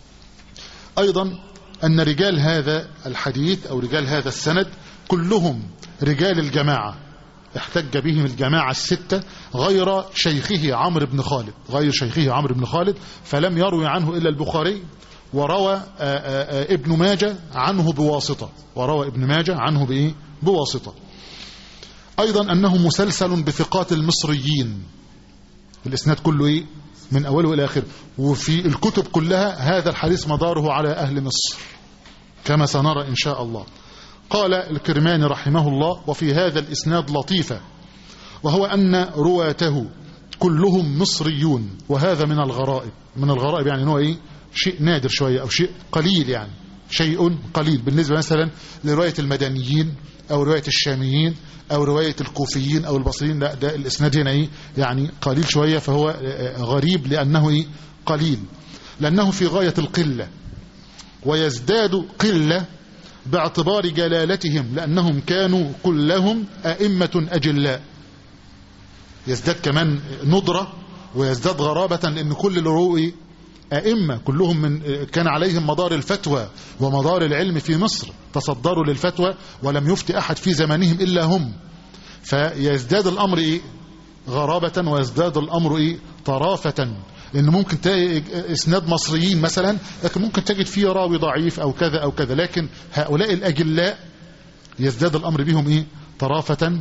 أيضا أن رجال هذا الحديث أو رجال هذا السند كلهم رجال الجماعة احتج بهم الجماعة الستة غير شيخه عمرو بن خالد غير شيخه عمرو بن خالد فلم يروي عنه إلا البخاري وروى آآ آآ ابن ماجة عنه بواسطة وروى ابن ماجة عنه بإيه؟ بواسطة أيضا أنه مسلسل بثقات المصريين الإسناد كله إيه من أوله إلى آخره وفي الكتب كلها هذا الحديث مداره على أهل مصر كما سنرى إن شاء الله قال الكرماني رحمه الله وفي هذا الإسناد لطيفة وهو أن رواته كلهم مصريون وهذا من الغرائب من الغرائب يعني هو إيه شيء نادر شوية أو شيء قليل يعني شيء قليل بالنسبة مثلا لرواية المدنيين أو رواية الشاميين أو رواية الكوفيين أو البصريين لا ده الإسناد هنا إيه يعني قليل شوية فهو غريب لأنه إيه قليل لأنه في غاية القلة ويزداد قلة باعتبار جلالتهم لأنهم كانوا كلهم أئمة أجلاء يزداد كمان ندرة ويزداد غرابة لأن كل الرؤي أئمة كلهم من كان عليهم مدار الفتوى ومدار العلم في مصر تصدروا للفتوى ولم يفتي أحد في زمانهم إلا هم فيزداد الأمر إيه غرابة ويزداد الأمر إيه طرافة لأن ممكن تلاقي إسناد مصريين مثلا لكن ممكن تجد فيه راوي ضعيف أو كذا أو كذا لكن هؤلاء الأجلاء يزداد الأمر بهم إيه طرافة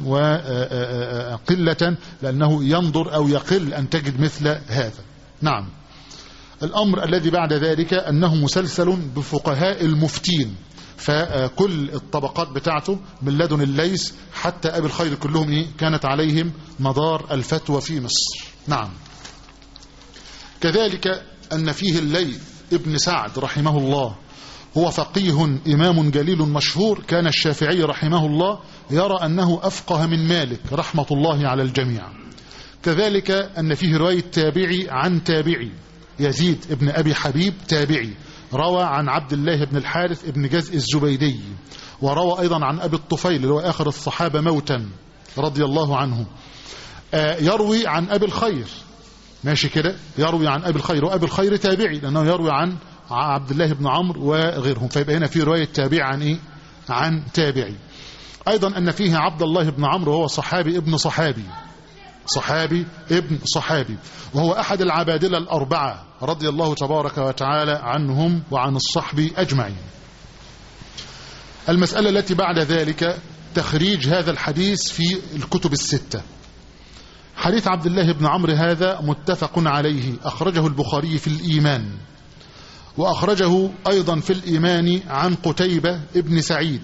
وقلة لأنه ينظر أو يقل أن تجد مثل هذا نعم الأمر الذي بعد ذلك أنه مسلسل بفقهاء المفتين فكل الطبقات بتاعته من لدن الليث حتى أبي الخير كلهم إيه؟ كانت عليهم مدار الفتوى في مصر نعم كذلك أن فيه الليث ابن سعد رحمه الله هو فقيه إمام جليل مشهور كان الشافعي رحمه الله يرى أنه أفقه من مالك رحمة الله على الجميع كذلك أن فيه رواية تابعي عن تابعي يزيد ابن أبي حبيب تابعي روى عن عبد الله بن الحارث ابن جزء الزبيدي وروى أيضا عن أبي الطفيل اللي هو آخر الصحابة موتا رضي الله عنه يروي عن أبي الخير ماشي كده يروي عن أبي الخير وأبي الخير تابعي لأنه يروي عن عبد الله بن عمرو وغيرهم فيبقى هنا في رواية تابع عن إيه عن تابعي أيضا أن فيه عبد الله بن عمرو وهو صحابي ابن صحابي صحابي ابن صحابي وهو أحد العبادلة الأربعة رضي الله تبارك وتعالى عنهم وعن الصحب أجمعين المسألة التي بعد ذلك تخريج هذا الحديث في الكتب الستة حديث عبد الله بن عمرو هذا متفق عليه أخرجه البخاري في الإيمان وأخرجه أيضا في الإيمان عن قتيبة ابن سعيد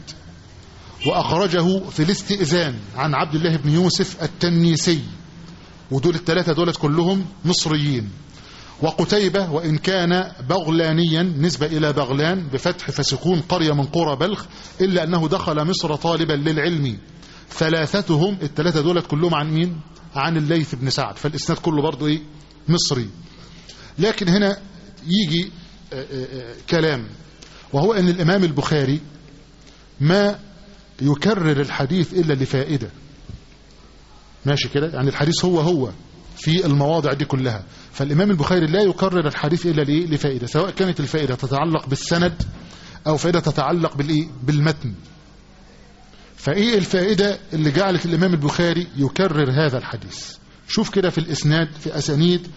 وأخرجه في الاستئذان عن عبد الله بن يوسف التنيسي ودول الثلاثة دولت كلهم مصريين وقتيبة وإن كان بغلانيا نسبة إلى بغلان بفتح فسكون قرية من قرى بلخ إلا أنه دخل مصر طالبا للعلم ثلاثتهم الثلاثة دولت كلهم عن مين؟ عن الليث بن سعد فالإسناد كله برضو إيه؟ مصري لكن هنا يجي آآ آآ كلام وهو أن الإمام البخاري ما يكرر الحديث إلا لفائدة ماشي كده يعني الحديث هو هو في المواضع دي كلها فالإمام البخاري لا يكرر الحديث إلا لإيه لفائدة سواء كانت الفائدة تتعلق بالسند أو فائدة تتعلق بالإيه بالمتن فإيه الفائدة اللي جعلت الإمام البخاري يكرر هذا الحديث شوف كده في الإسناد في أسانيد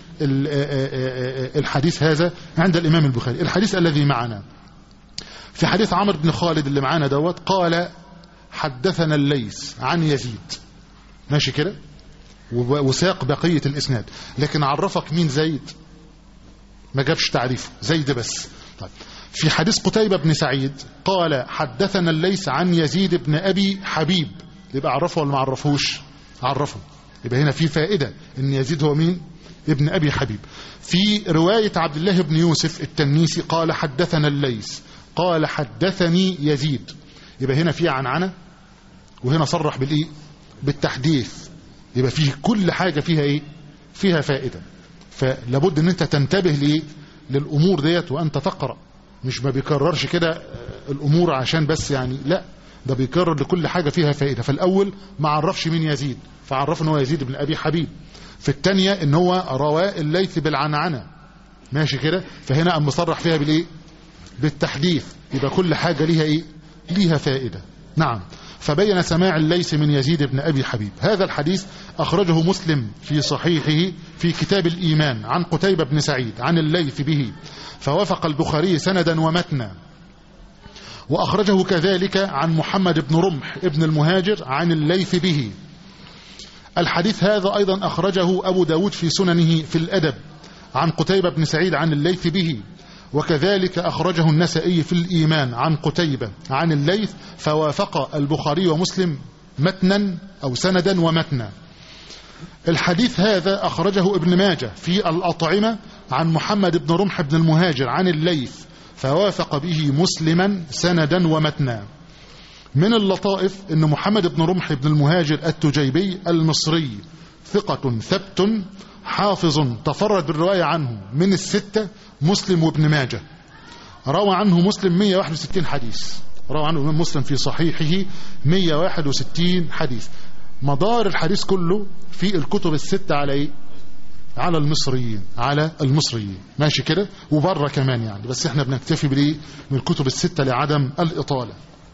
الحديث هذا عند الإمام البخاري الحديث الذي معنا في حديث عمرو بن خالد اللي معانا دوت قال حدثنا الليث عن يزيد ماشي كده وساق بقية الإسناد لكن عرفك مين زيد ما جابش تعريفه زيد بس طيب في حديث قتيبة بن سعيد قال حدثنا الليث عن يزيد بن أبي حبيب يبقى عرفه ولا ما عرفوش عرفه يبقى هنا في فائدة ان يزيد هو مين ابن أبي حبيب في رواية عبد الله بن يوسف التنيسي قال حدثنا الليث قال حدثني يزيد يبقى هنا في عنعنة وهنا صرح بالإيه بالتحديث يبقى فيه كل حاجة فيها إيه فيها فائدة فلابد ان انت تنتبه لإيه للأمور ديت وأنت تقرأ مش ما بيكررش كده الأمور عشان بس يعني لا ده بيكرر لكل حاجة فيها فائدة فالأول ما عرفش مين يزيد فعرف ان هو يزيد بن أبي حبيب في الثانية ان هو رواء الليث بالعنعنة ماشي كده فهنا أم مصرح فيها بالإيه بالتحديث يبقى كل حاجة ليها إيه ليها فائدة نعم فبين سماع الليث من يزيد بن أبي حبيب هذا الحديث أخرجه مسلم في صحيحه في كتاب الإيمان عن قتيبة بن سعيد عن الليث به فوافق البخاري سندا ومتنا وأخرجه كذلك عن محمد بن رمح ابن المهاجر عن الليث به الحديث هذا أيضا أخرجه أبو داود في سننه في الأدب عن قتيبة بن سعيد عن الليث به وكذلك أخرجه النسائي في الإيمان عن قتيبة عن الليث فوافق البخاري ومسلم متنا أو سندا ومتنا الحديث هذا أخرجه ابن ماجه في الأطعمة عن محمد بن رمح بن المهاجر عن الليث فوافق به مسلما سندا ومتنا من اللطائف أن محمد بن رمح بن المهاجر التجيبي المصري ثقة ثبت حافظ تفرد بالرواية عنه من الستة مسلم وابن ماجه روى عنه مسلم 161 حديث روى عنه مسلم في صحيحه 161 حديث مدار الحديث كله في الكتب الستة على ايه على المصريين على المصريين ماشي كده وبره كمان يعني بس احنا بنكتفي بالايه من الكتب الستة لعدم الإطالة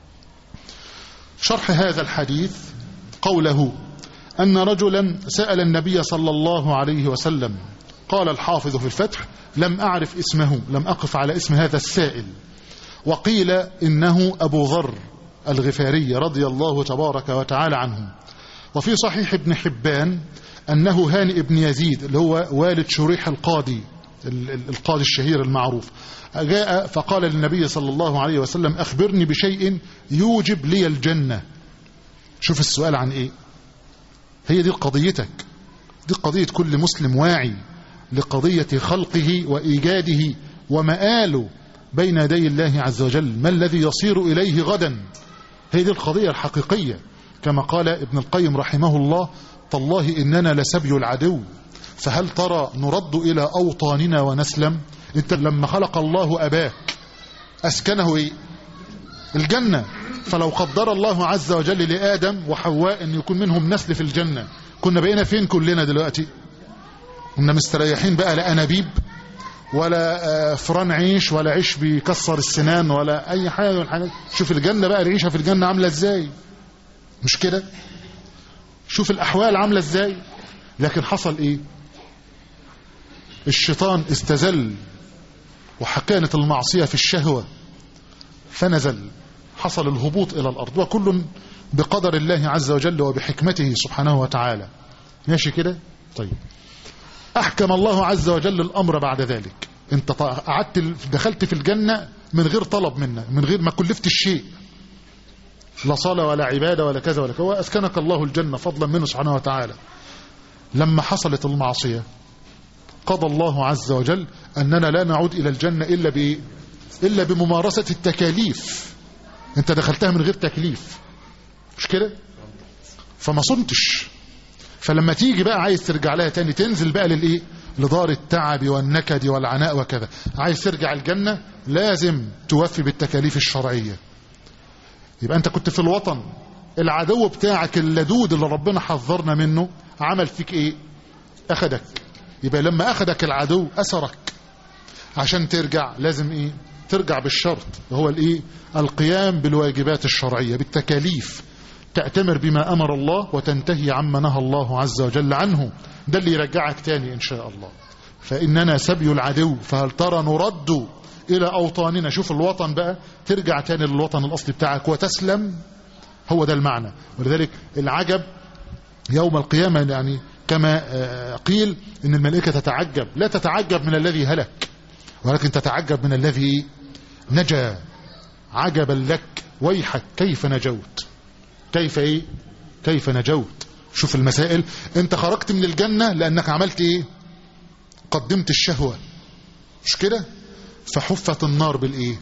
شرح هذا الحديث قوله أن رجلا سأل النبي صلى الله عليه وسلم قال الحافظ في الفتح لم أعرف اسمه لم أقف على اسم هذا السائل وقيل إنه أبو ذر الغفاري رضي الله تبارك وتعالى عنه وفي صحيح ابن حبان أنه هانئ بن يزيد اللي هو والد شريح القاضي القاضي الشهير المعروف جاء فقال للنبي صلى الله عليه وسلم أخبرني بشيء يوجب لي الجنة شوف السؤال عن إيه هي دي قضيتك دي قضية كل مسلم واعي لقضية خلقه وإيجاده ومآله بين يدي الله عز وجل ما الذي يصير إليه غدا هي دي القضية الحقيقية كما قال ابن القيم رحمه الله تالله إننا لسبي العدو فهل ترى نرد إلى أوطاننا ونسلم انت لما خلق الله أباك أسكنه إيه الجنة فلو قدر الله عز وجل لآدم وحواء أن يكون منهم نسل في الجنة كنا بقينا فين كلنا دلوقتي كنا مستريحين بقى لا أنابيب ولا فران عيش ولا عيش بيكسر السنان ولا أي حاجة من الحاجات شوف الجنة بقى العيشة في الجنة عاملة إزاي مش كده شوف الأحوال عاملة إزاي لكن حصل إيه الشيطان استزل وحكانت المعصية في الشهوة فنزل حصل الهبوط إلى الأرض وكل بقدر الله عز وجل وبحكمته سبحانه وتعالى ماشي كده طيب أحكم الله عز وجل الأمر بعد ذلك انت قعدت دخلت في الجنة من غير طلب منك من غير ما كلفت الشيء لا صلاة ولا عبادة ولا كذا ولا كذا وأسكنك الله الجنة فضلا منه سبحانه وتعالى لما حصلت المعصية قضى الله عز وجل أننا لا نعود إلى الجنة إلا بإيه إلا بممارسة التكاليف أنت دخلتها من غير تكليف مش كده فما صنتش فلما تيجي بقى عايز ترجع لها تاني تنزل بقى للإيه لدار التعب والنكد والعناء وكذا عايز ترجع الجنة لازم توفي بالتكاليف الشرعية يبقى أنت كنت في الوطن العدو بتاعك اللدود اللي ربنا حذرنا منه عمل فيك إيه أخدك يبقى لما أخدك العدو أسرك عشان ترجع لازم إيه ترجع بالشرط هو الإيه القيام بالواجبات الشرعية بالتكاليف تأتمر بما أمر الله وتنتهي عما نهى الله عز وجل عنه ده اللي يرجعك تاني إن شاء الله فإننا سبي العدو فهل ترى نرد إلى أوطاننا شوف الوطن بقى ترجع تاني للوطن الأصلي بتاعك وتسلم هو ده المعنى ولذلك العجب يوم القيامة يعني كما قيل إن الملائكة تتعجب لا تتعجب من الذي هلك ولكن تتعجب من الذي نجا عجبا لك ويحك كيف نجوت كيف ايه كيف نجوت شوف المسائل انت خرجت من الجنة لانك عملت ايه قدمت الشهوة مش كده فحفت النار بالايه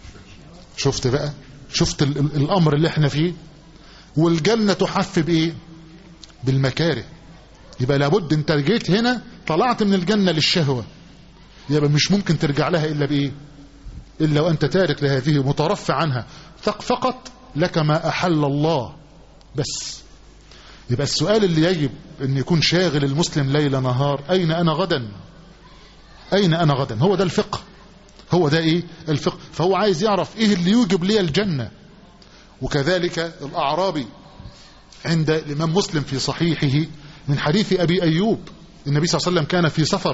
شفت بقى شفت ال ال الامر اللي احنا فيه والجنة تحف بايه بالمكاره يبقى لابد انت جيت هنا طلعت من الجنة للشهوة يبقى مش ممكن ترجع لها الا بايه الا وانت تارك لهذه مترفع عنها فقط لك ما احل الله بس يبقى السؤال اللي يجب ان يكون شاغل المسلم ليل نهار اين انا غدا اين انا غدا هو ده الفقه هو ده ايه الفقه فهو عايز يعرف ايه اللي يوجب لي الجنة وكذلك الاعرابي عند الامام مسلم في صحيحه من حديث ابي ايوب النبي صلى الله عليه وسلم كان في سفر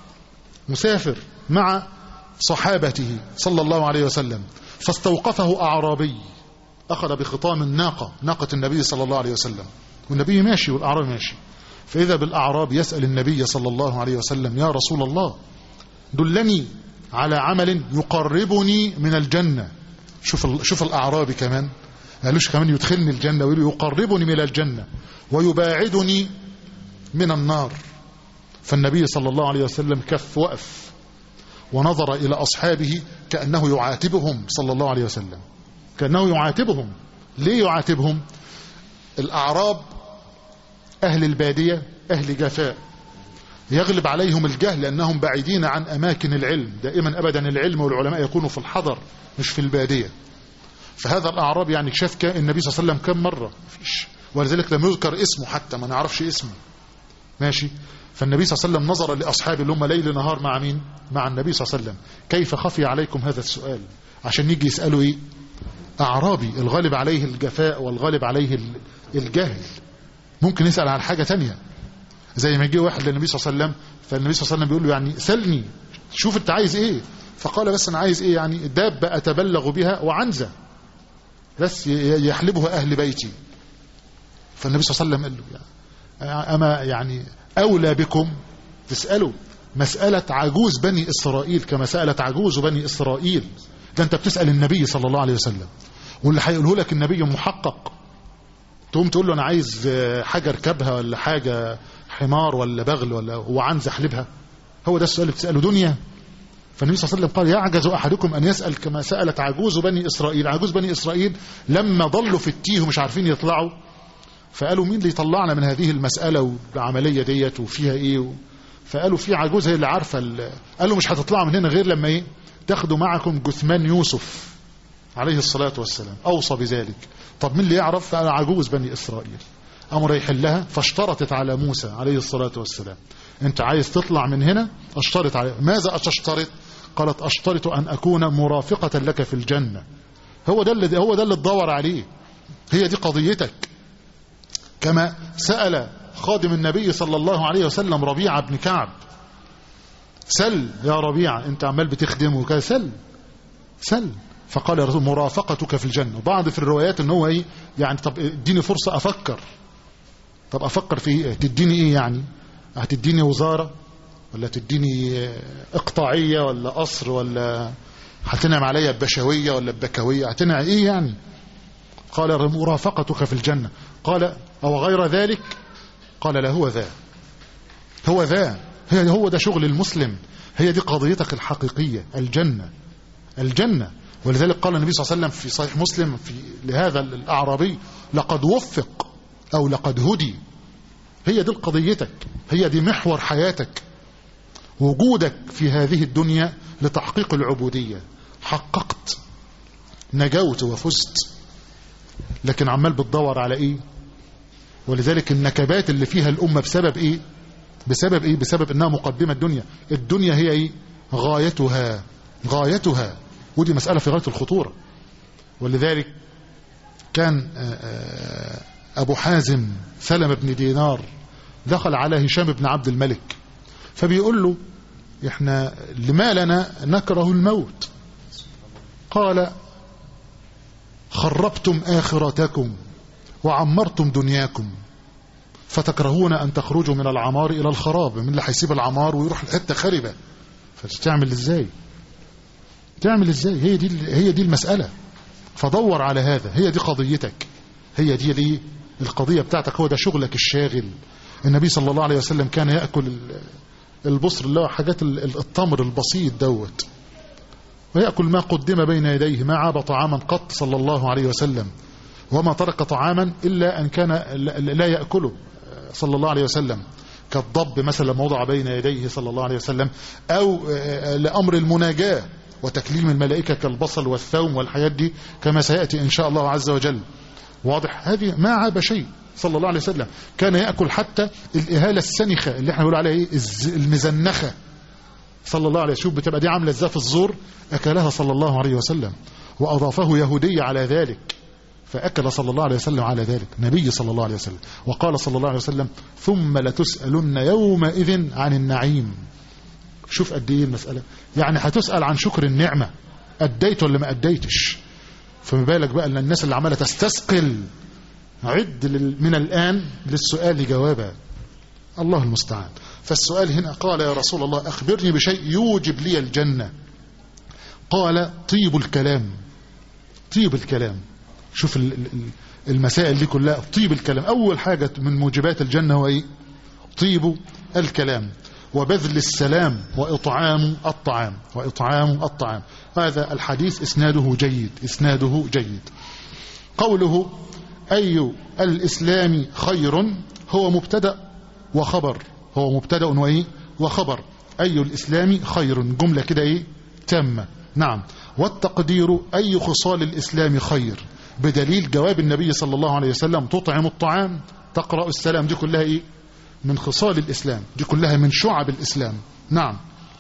مسافر مع صحابته صلى الله عليه وسلم فاستوقفه اعرابي أخذ بخطام الناقة ناقة النبي صلى الله عليه وسلم والنبي ماشي والأعرابي ماشي فإذا بالأعراب يسأل النبي صلى الله عليه وسلم يا رسول الله دلني على عمل يقربني من الجنة شوف شوف الأعرابي كمان قالوش كمان يدخلني الجنة ويقول يقربني من الجنة ويباعدني من النار فالنبي صلى الله عليه وسلم كف وقف ونظر إلى أصحابه كأنه يعاتبهم صلى الله عليه وسلم كأنه يعاتبهم ليه يعاتبهم الأعراب أهل البادية أهل جفاء يغلب عليهم الجهل لأنهم بعيدين عن أماكن العلم دائما أبدا العلم والعلماء يكونوا في الحضر مش في البادية فهذا الأعراب يعني شاف النبي صلى الله عليه وسلم كم مرة فيش ولذلك لم يذكر اسمه حتى ما نعرفش اسمه ماشي فالنبي صلى الله عليه وسلم نظر لأصحابه اللي هم ليل نهار مع مين مع النبي صلى الله عليه وسلم كيف خفي عليكم هذا السؤال عشان يجي يسألوا ايه أعرابي الغالب عليه الجفاء والغالب عليه الجهل ممكن يسأل عن حاجة تانية زي ما جه واحد للنبي صلى الله عليه وسلم فالنبي صلى الله عليه وسلم بيقول له يعني سلني شوف انت عايز ايه فقال بس انا عايز ايه يعني دابة اتبلغ بها وعنزة بس يحلبها اهل بيتي فالنبي صلى الله عليه وسلم قال له يعني اما يعني اولى بكم تسألوا مسألة عجوز بني اسرائيل كما سألت عجوز بني اسرائيل ده انت بتسأل النبي صلى الله عليه وسلم واللي هيقوله لك النبي محقق تقوم تقول له انا عايز حاجة اركبها ولا حاجة حمار ولا بغل ولا وعنز احلبها هو ده السؤال اللي بتسأله دنيا فالنبي صلى الله عليه وسلم قال يعجز أحدكم أن يسأل كما سألت عجوز بني إسرائيل عجوز بني إسرائيل لما ضلوا في التيه ومش عارفين يطلعوا فقالوا مين اللي يطلعنا من هذه المسألة والعملية ديت وفيها إيه و... فقالوا في عجوز هي اللي عارفة ال... قالوا مش هتطلعوا من هنا غير لما إيه تاخدوا معكم جثمان يوسف عليه الصلاة والسلام أوصى بذلك طب مين اللي يعرف قال عجوز بني إسرائيل أمر يحلها فاشترطت على موسى عليه الصلاة والسلام أنت عايز تطلع من هنا اشترط عليه ماذا أشترط قالت أشترط أن أكون مرافقة لك في الجنة هو ده اللي هو ده اللي تدور عليه هي دي قضيتك كما سأل خادم النبي صلى الله عليه وسلم ربيعة بن كعب سل يا ربيعة انت عمال بتخدمه وكذا سل سل فقال يا رسول مرافقتك في الجنة وبعض في الروايات ان هو ايه يعني طب اديني فرصة افكر طب افكر في ايه تديني ايه يعني هتديني وزارة ولا تديني اقطاعية ولا قصر ولا هتنعم عليا ببشوية ولا ببكوية هتنعم ايه يعني قال مرافقتك في الجنة قال او غير ذلك قال لا هو ذا هو ذا هي هو ده شغل المسلم هي دي قضيتك الحقيقية الجنة الجنة ولذلك قال النبي صلى الله عليه وسلم في صحيح مسلم في لهذا الأعرابي لقد وفق أو لقد هدي هي دي قضيتك هي دي محور حياتك وجودك في هذه الدنيا لتحقيق العبودية حققت نجوت وفزت لكن عمال بتدور على ايه ولذلك النكبات اللي فيها الأمة بسبب ايه بسبب ايه بسبب انها مقدمة الدنيا الدنيا هي ايه غايتها غايتها ودي مسألة في غاية الخطورة ولذلك كان أبو حازم سلم بن دينار دخل على هشام بن عبد الملك فبيقول له احنا لما لنا نكره الموت قال خربتم آخرتكم وعمرتم دنياكم فتكرهون أن تخرجوا من العمار إلى الخراب من اللي هيسيب العمار ويروح الحتة خربة فتعمل ازاي تعمل ازاي هي دي هي دي المسألة فدور على هذا هي دي قضيتك هي دي ليه القضية بتاعتك هو ده شغلك الشاغل النبي صلى الله عليه وسلم كان يأكل البصر اللي هو حاجات التمر البسيط دوت ويأكل ما قدم بين يديه ما عاب طعاما قط صلى الله عليه وسلم وما ترك طعاما إلا أن كان لا يأكله صلى الله عليه وسلم كالضب مثلا موضع بين يديه صلى الله عليه وسلم أو لأمر المناجاة وتكليم الملائكة كالبصل والثوم والحياة دي كما سيأتي إن شاء الله عز وجل واضح هذه ما عاب شيء صلى الله عليه وسلم كان يأكل حتى الإهالة السنخة اللي احنا بنقول عليها ايه المزنخة صلى الله عليه وسلم شوف بتبقى دي عاملة ازاي في الزور أكلها صلى الله عليه وسلم وأضافه يهودي على ذلك فأكل صلى الله عليه وسلم على ذلك نبي صلى الله عليه وسلم وقال صلى الله عليه وسلم ثم لتسألن يومئذ عن النعيم شوف قد ايه المسألة يعني هتسأل عن شكر النعمة أديت ولا ما أديتش فما بالك بقى ان الناس اللي عمالة تستثقل عد من الآن للسؤال جوابا الله المستعان فالسؤال هنا قال يا رسول الله أخبرني بشيء يوجب لي الجنة قال طيب الكلام طيب الكلام شوف المسائل دي كلها طيب الكلام أول حاجة من موجبات الجنة هو إيه طيب الكلام وبذل السلام وإطعام الطعام وإطعام الطعام هذا الحديث إسناده جيد إسناده جيد قوله أي الإسلام خير هو مبتدأ وخبر هو مبتدأ وإيه وخبر أي الإسلام خير جملة كده إيه تامة نعم والتقدير أي خصال الإسلام خير بدليل جواب النبي صلى الله عليه وسلم تطعم الطعام تقرأ السلام دي كلها إيه من خصال الإسلام دي كلها من شعب الإسلام نعم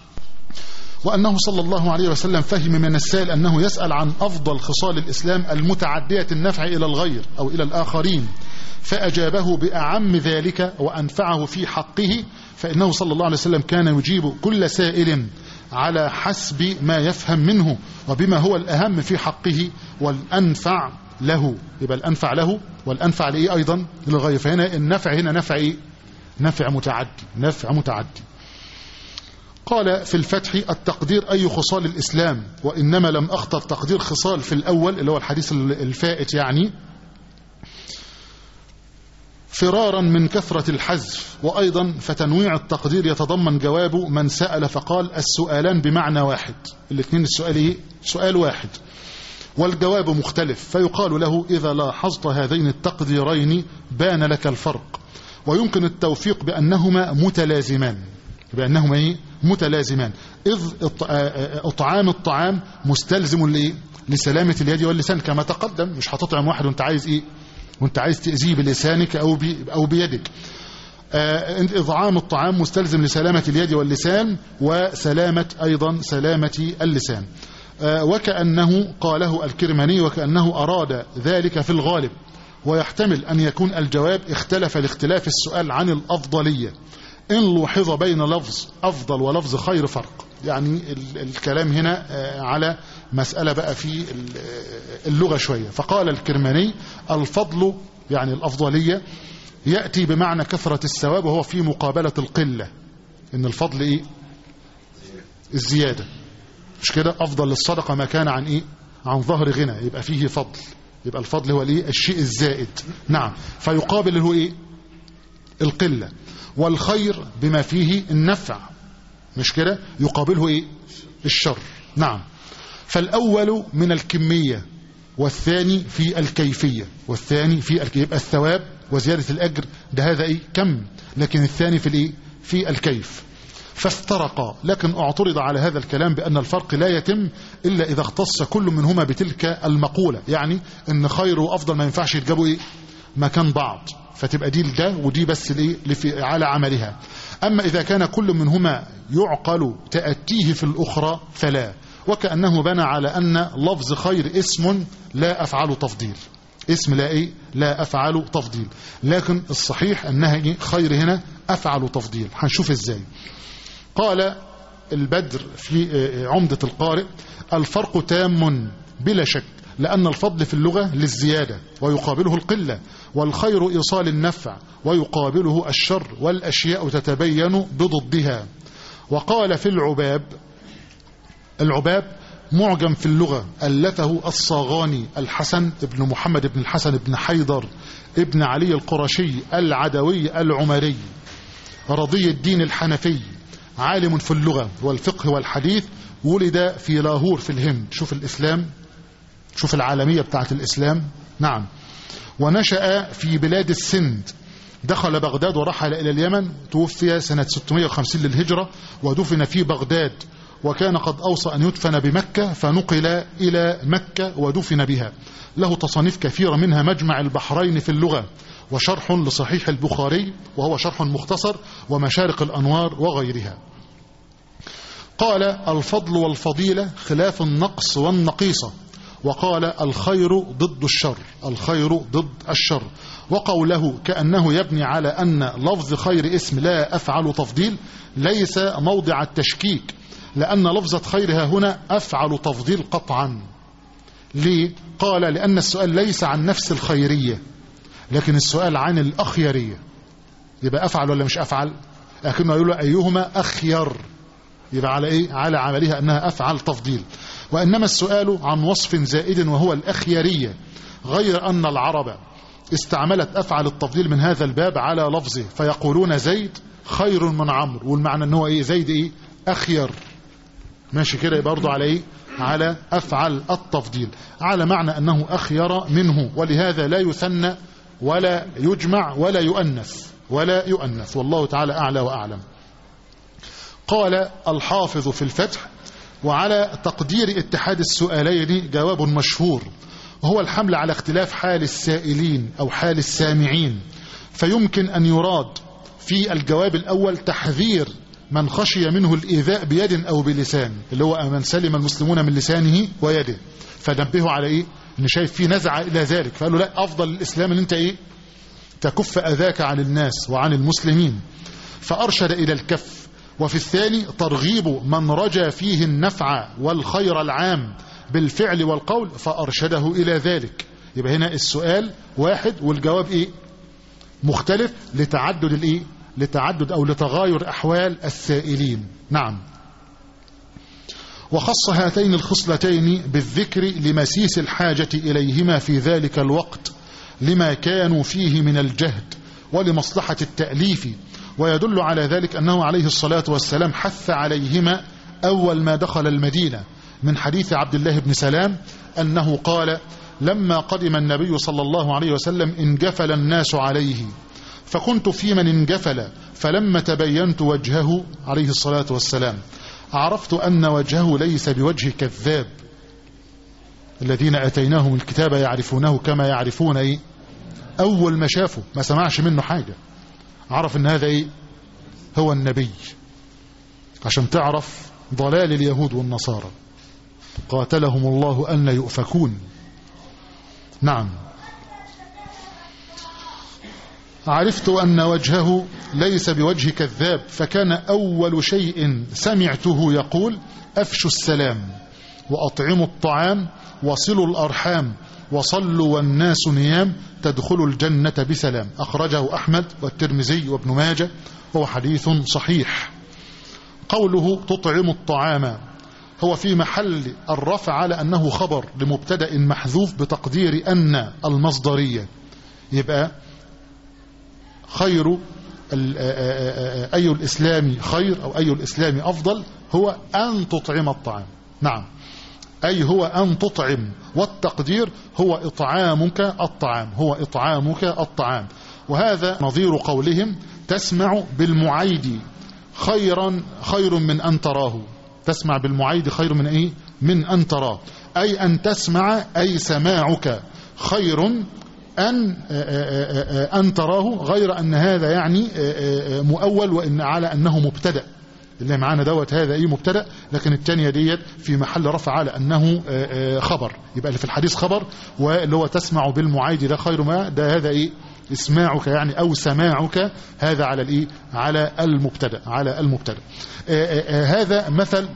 وأنه صلى الله عليه وسلم فهم من السائل أنه يسأل عن أفضل خصال الإسلام المتعدية النفع إلى الغير أو إلى الآخرين فأجابه بأعم ذلك وأنفعه في حقه فإنه صلى الله عليه وسلم كان يجيب كل سائل على حسب ما يفهم منه وبما هو الأهم في حقه والأنفع له يبقى الأنفع له والأنفع لإيه أيضا للغير فهنا النفع هنا نفع إيه نفع متعدي نفع متعدي قال في الفتح التقدير أي خصال الإسلام وإنما لم أختر تقدير خصال في الأول اللي هو الحديث الفائت يعني فرارا من كثرة الحذف وأيضا فتنويع التقدير يتضمن جواب من سأل فقال السؤالان بمعنى واحد الاثنين السؤال إيه؟ سؤال واحد والجواب مختلف فيقال له إذا لاحظت هذين التقديرين بان لك الفرق ويمكن التوفيق بأنهما متلازمان بأنهما إيه؟ متلازمان إذ إطعام الطعام مستلزم لإيه؟ لسلامة اليد واللسان كما تقدم مش هتطعم واحد وانت عايز إيه وانت عايز تأذيه بلسانك أو, بي أو بيدك إطعام الطعام مستلزم لسلامة اليد واللسان وسلامة أيضا سلامة اللسان وكأنه قاله الكرماني وكأنه أراد ذلك في الغالب ويحتمل أن يكون الجواب اختلف لاختلاف السؤال عن الأفضلية إن لوحظ بين لفظ أفضل ولفظ خير فرق يعني الكلام هنا على مسألة بقى في اللغة شوية فقال الكرماني الفضل يعني الأفضلية يأتي بمعنى كثرة الثواب وهو في مقابلة القلة إن الفضل إيه الزيادة مش كده أفضل للصدقة ما كان عن إيه عن ظهر غنى يبقى فيه فضل يبقى الفضل هو الإيه الشيء الزائد نعم فيقابل هو إيه القلة والخير بما فيه النفع مش كده يقابله إيه الشر نعم فالأول من الكمية والثاني في الكيفية والثاني في الكيفية يبقى الثواب وزيادة الأجر ده هذا إيه كم لكن الثاني في الإيه في الكيف فافترقا لكن اعترض على هذا الكلام بأن الفرق لا يتم إلا إذا اختص كل منهما بتلك المقولة يعني أن خير وأفضل ما ينفعش يتجابوا إيه مكان بعض فتبقى دي ده ودي بس الايه على عملها أما إذا كان كل منهما يعقل تأتيه في الأخرى فلا وكأنه بنى على أن لفظ خير اسم لا أفعل تفضيل اسم لا إيه لا أفعل تفضيل لكن الصحيح أنها إيه خير هنا أفعل تفضيل هنشوف إزاي قال البدر في عمدة القارئ الفرق تام بلا شك لأن الفضل في اللغة للزيادة ويقابله القلة والخير إيصال النفع ويقابله الشر والأشياء تتبين بضدها وقال في العباب العباب معجم في اللغة ألفه الصاغاني الحسن ابن محمد بن الحسن بن حيدر ابن علي القرشي العدوي العمري رضي الدين الحنفي عالم في اللغة والفقه والحديث ولد في لاهور في الهند شوف الإسلام شوف العالمية بتاعت الإسلام نعم ونشأ في بلاد السند دخل بغداد ورحل إلى اليمن توفي سنة 650 للهجرة ودفن في بغداد وكان قد أوصى أن يدفن بمكة فنقل إلى مكة ودفن بها له تصانيف كثيرة منها مجمع البحرين في اللغة وشرح لصحيح البخاري وهو شرح مختصر ومشارق الأنوار وغيرها قال الفضل والفضيلة خلاف النقص والنقيصة وقال الخير ضد الشر الخير ضد الشر وقوله كأنه يبني على أن لفظ خير اسم لا أفعل تفضيل ليس موضع التشكيك لأن لفظة خيرها هنا أفعل تفضيل قطعا ليه؟ قال لأن السؤال ليس عن نفس الخيرية لكن السؤال عن الأخيرية يبقى أفعل ولا مش أفعل لكنه يقول أيهما أخير يبقى على إيه؟ على عملها أنها أفعل تفضيل وإنما السؤال عن وصف زائد وهو الأخيرية غير أن العرب استعملت أفعل التفضيل من هذا الباب على لفظه فيقولون زيد خير من عمرو والمعنى أنه إيه زيد إيه أخير ماشي كده برضه على إيه على أفعل التفضيل على معنى أنه أخير منه ولهذا لا يثنى ولا يجمع ولا يؤنث ولا يؤنث والله تعالى أعلى وأعلم قال الحافظ في الفتح وعلى تقدير اتحاد السؤالين جواب مشهور وهو الحمل على اختلاف حال السائلين أو حال السامعين فيمكن أن يراد في الجواب الأول تحذير من خشي منه الإيذاء بيد أو بلسان اللي هو من سلم المسلمون من لسانه ويده فنبهوا على إيه إن شايف فيه نزعة إلى ذلك فقال له لا أفضل الإسلام أن أنت إيه تكف أذاك عن الناس وعن المسلمين فأرشد إلى الكف وفي الثاني ترغيب من رجى فيه النفع والخير العام بالفعل والقول فأرشده إلى ذلك يبقى هنا السؤال واحد والجواب إيه مختلف لتعدد الإيه لتعدد أو لتغاير أحوال السائلين نعم وخص هاتين الخصلتين بالذكر لمسيس الحاجة إليهما في ذلك الوقت لما كانوا فيه من الجهد ولمصلحة التأليف ويدل على ذلك أنه عليه الصلاة والسلام حث عليهما أول ما دخل المدينة من حديث عبد الله بن سلام أنه قال لما قدم النبي صلى الله عليه وسلم انجفل الناس عليه فكنت في من انجفل فلما تبينت وجهه عليه الصلاة والسلام عرفت أن وجهه ليس بوجه كذاب الذين أتيناهم الكتاب يعرفونه كما يعرفون إيه أول ما شافه ما سمعش منه حاجة عرف أن هذا إيه هو النبي عشان تعرف ضلال اليهود والنصارى قاتلهم الله أن يؤفكون نعم عرفت أن وجهه ليس بوجه كذاب فكان أول شيء سمعته يقول أفشوا السلام وأطعموا الطعام وصلوا الأرحام وصلوا والناس نيام تدخلوا الجنة بسلام أخرجه أحمد والترمذي وابن ماجه وهو حديث صحيح قوله تطعم الطعام هو في محل الرفع على أنه خبر لمبتدأ محذوف بتقدير أن المصدرية يبقى خير أي الإسلام خير أو أي الإسلام أفضل هو أن تطعم الطعام نعم أي هو أن تطعم والتقدير هو إطعامك الطعام هو إطعامك الطعام وهذا نظير قولهم تسمع بالمعيد خيرا خير من أن تراه تسمع بالمعيد خير من إيه من أن تراه أي أن تسمع أي سماعك خير أن أن تراه غير أن هذا يعني مؤول وإن على أنه مبتدأ اللي معانا دوت هذا ايه مبتدا لكن الثانيه ديت في محل رفع على انه خبر يبقى اللي في الحديث خبر واللي هو تسمع بالمعايد ده خير ما ده هذا ايه اسماعك يعني او سماعك هذا على الايه على المبتدا على المبتدا هذا مثل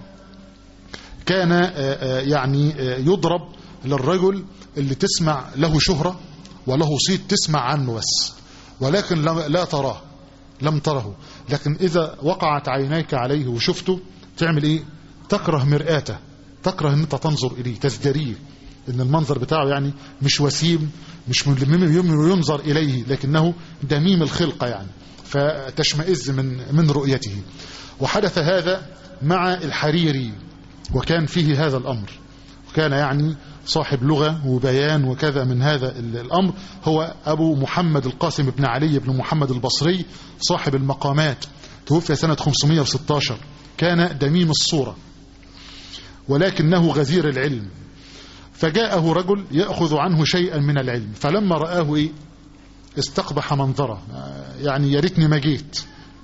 كان يعني يضرب للرجل اللي تسمع له شهرة وله صيت تسمع عنه بس ولكن لا تراه لم تره لكن إذا وقعت عينيك عليه وشفته تعمل إيه تكره مرآته تكره أن أنت تنظر إليه تزدريه ان المنظر بتاعه يعني مش وسيم مش ينظر إليه لكنه دميم الخلقة يعني فتشمئز من من رؤيته وحدث هذا مع الحريري وكان فيه هذا الأمر وكان يعني صاحب لغة وبيان وكذا من هذا الأمر هو أبو محمد القاسم بن علي بن محمد البصري صاحب المقامات توفي سنة 516 كان دميم الصورة ولكنه غزير العلم فجاءه رجل يأخذ عنه شيئا من العلم فلما رآه إيه استقبح منظره يعني يا ريتني ما جيت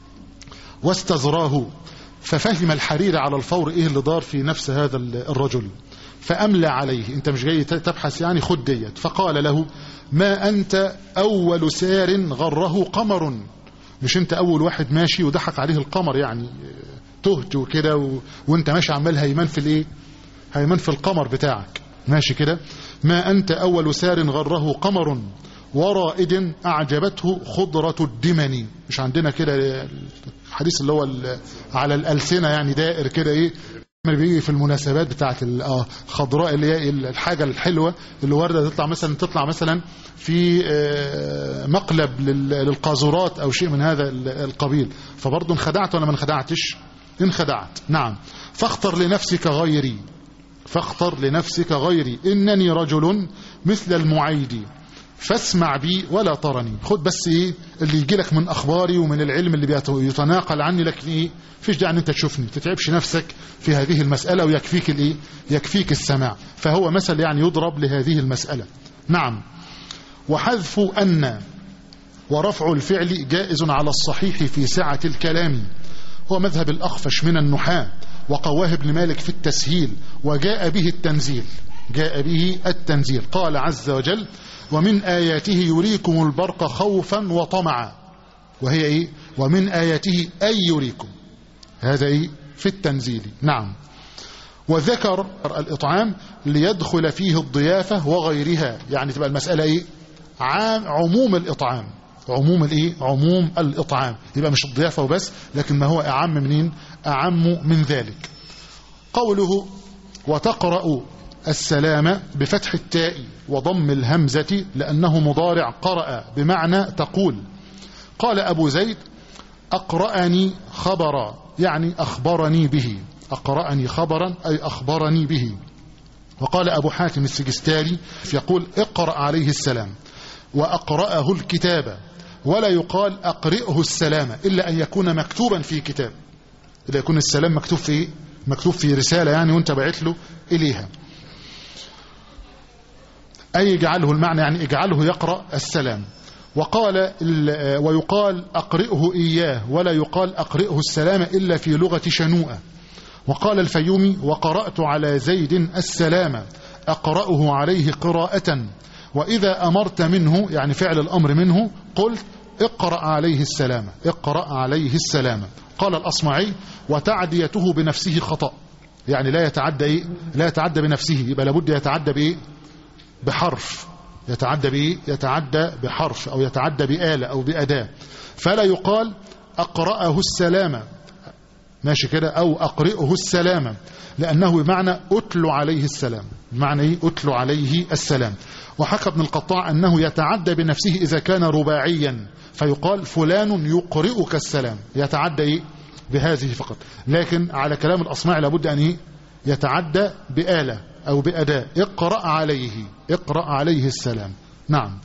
واستزراه ففهم الحرير على الفور إيه اللي دار في نفس هذا الرجل فأملى عليه أنت مش جاي تبحث يعني خد ديت فقال له ما أنت أول سار غره قمر مش أنت أول واحد ماشي وضحك عليه القمر يعني تهت وكده و... وانت ماشي عمال هيمان في الايه هيمان في القمر بتاعك ماشي كده ما أنت أول سار غره قمر ورائد أعجبته خضرة الدمن مش عندنا كده الحديث اللي هو على الألسنة يعني دائر كده إيه بيجي في المناسبات بتاعت الخضراء اللي هي الحاجة الحلوة اللي واردة تطلع مثلا تطلع مثلا في مقلب للقاذورات أو شيء من هذا القبيل فبرضه انخدعت ولا ما انخدعتش انخدعت نعم فاختر لنفسك غيري فاختر لنفسك غيري إنني رجل مثل المعيد فاسمع بي ولا ترني خد بس ايه اللي يجي لك من اخباري ومن العلم اللي بيتناقل عني لكن ايه فيش داعي ان انت تشوفني تتعبش نفسك في هذه المسألة ويكفيك الايه يكفيك السماع فهو مثل يعني يضرب لهذه المسألة نعم وحذف أن ورفع الفعل جائز على الصحيح في سعة الكلام هو مذهب الأخفش من النحاة وقواه ابن مالك في التسهيل وجاء به التنزيل جاء به التنزيل قال عز وجل ومن آياته يريكم البرق خوفا وطمعا وهي إيه ومن آياته أي يريكم هذا إيه في التنزيل نعم وذكر الإطعام ليدخل فيه الضيافة وغيرها يعني تبقى المسألة إيه عام عموم الإطعام عموم الإيه عموم الإطعام يبقى مش الضيافة وبس لكن ما هو أعم منين أعم من ذلك قوله وتقرأ السلام بفتح التاء وضم الهمزة لأنه مضارع قرأ بمعنى تقول قال أبو زيد أقرأني خبرا يعني أخبرني به أقرأني خبرا أي أخبرني به وقال أبو حاتم السجستاني يقول اقرأ عليه السلام وأقرأه الكتاب ولا يقال أقرئه السلام إلا أن يكون مكتوبا في كتاب إلا يكون السلام مكتوب في مكتوب في رسالة يعني وانت بعت له إليها أي اجعله المعنى يعني اجعله يقرأ السلام وقال ويقال أقرئه إياه ولا يقال أقرئه السلام إلا في لغة شنوءة وقال الفيومي وقرأت على زيد السلام أقرأه عليه قراءة وإذا أمرت منه يعني فعل الأمر منه قلت اقرأ عليه السلام اقرأ عليه السلام قال الأصمعي وتعديته بنفسه خطأ يعني لا يتعدى إيه؟ لا يتعدى بنفسه يبقى لابد يتعدى بإيه بحرف يتعدى بإيه يتعدى بحرف أو يتعدى بآلة أو بأداة فلا يقال أقرأه السلام ماشي كده أو أقرئه السلام لأنه بمعنى أتل عليه السلام بمعنى إيه أتل عليه السلام وحكى ابن القطاع أنه يتعدى بنفسه إذا كان رباعيا فيقال فلان يقرئك السلام يتعدى إيه بهذه فقط لكن على كلام الأصماع لابد أن إيه يتعدى بآلة أو بأداء اقرأ عليه اقرأ عليه السلام نعم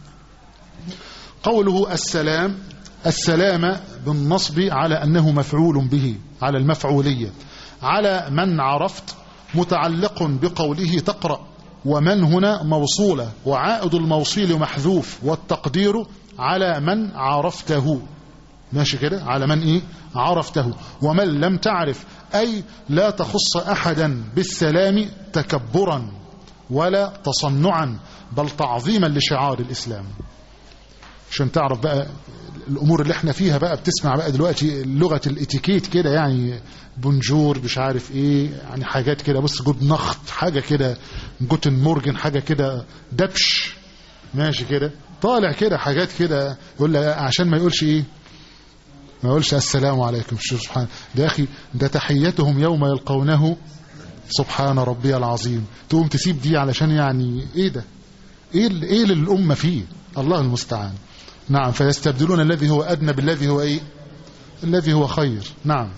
قوله السلام السلام بالنصب على أنه مفعول به على المفعولية على من عرفت متعلق بقوله تقرأ ومن هنا موصولة وعائد الموصول محذوف والتقدير على من عرفته ماشي كده على من ايه عرفته ومن لم تعرف أي لا تخص أحدا بالسلام تكبرا ولا تصنعا بل تعظيما لشعار الإسلام عشان تعرف بقى الأمور اللي احنا فيها بقى بتسمع بقى دلوقتي لغة الاتيكيت كده يعني بونجور مش عارف ايه يعني حاجات كده بص جود نخت حاجة كده جوتن مورجن حاجة كده دبش ماشي كده طالع كده حاجات كده يقول لك عشان ما يقولش ايه ما يقولش السلام عليكم سبحان ده اخي ده تحيتهم يوم يلقونه سبحان ربي العظيم تقوم تسيب دي علشان يعني ايه ده ايه ايه اللي الامه فيه الله المستعان نعم فيستبدلون الذي هو ادنى بالذي هو ايه الذي هو خير نعم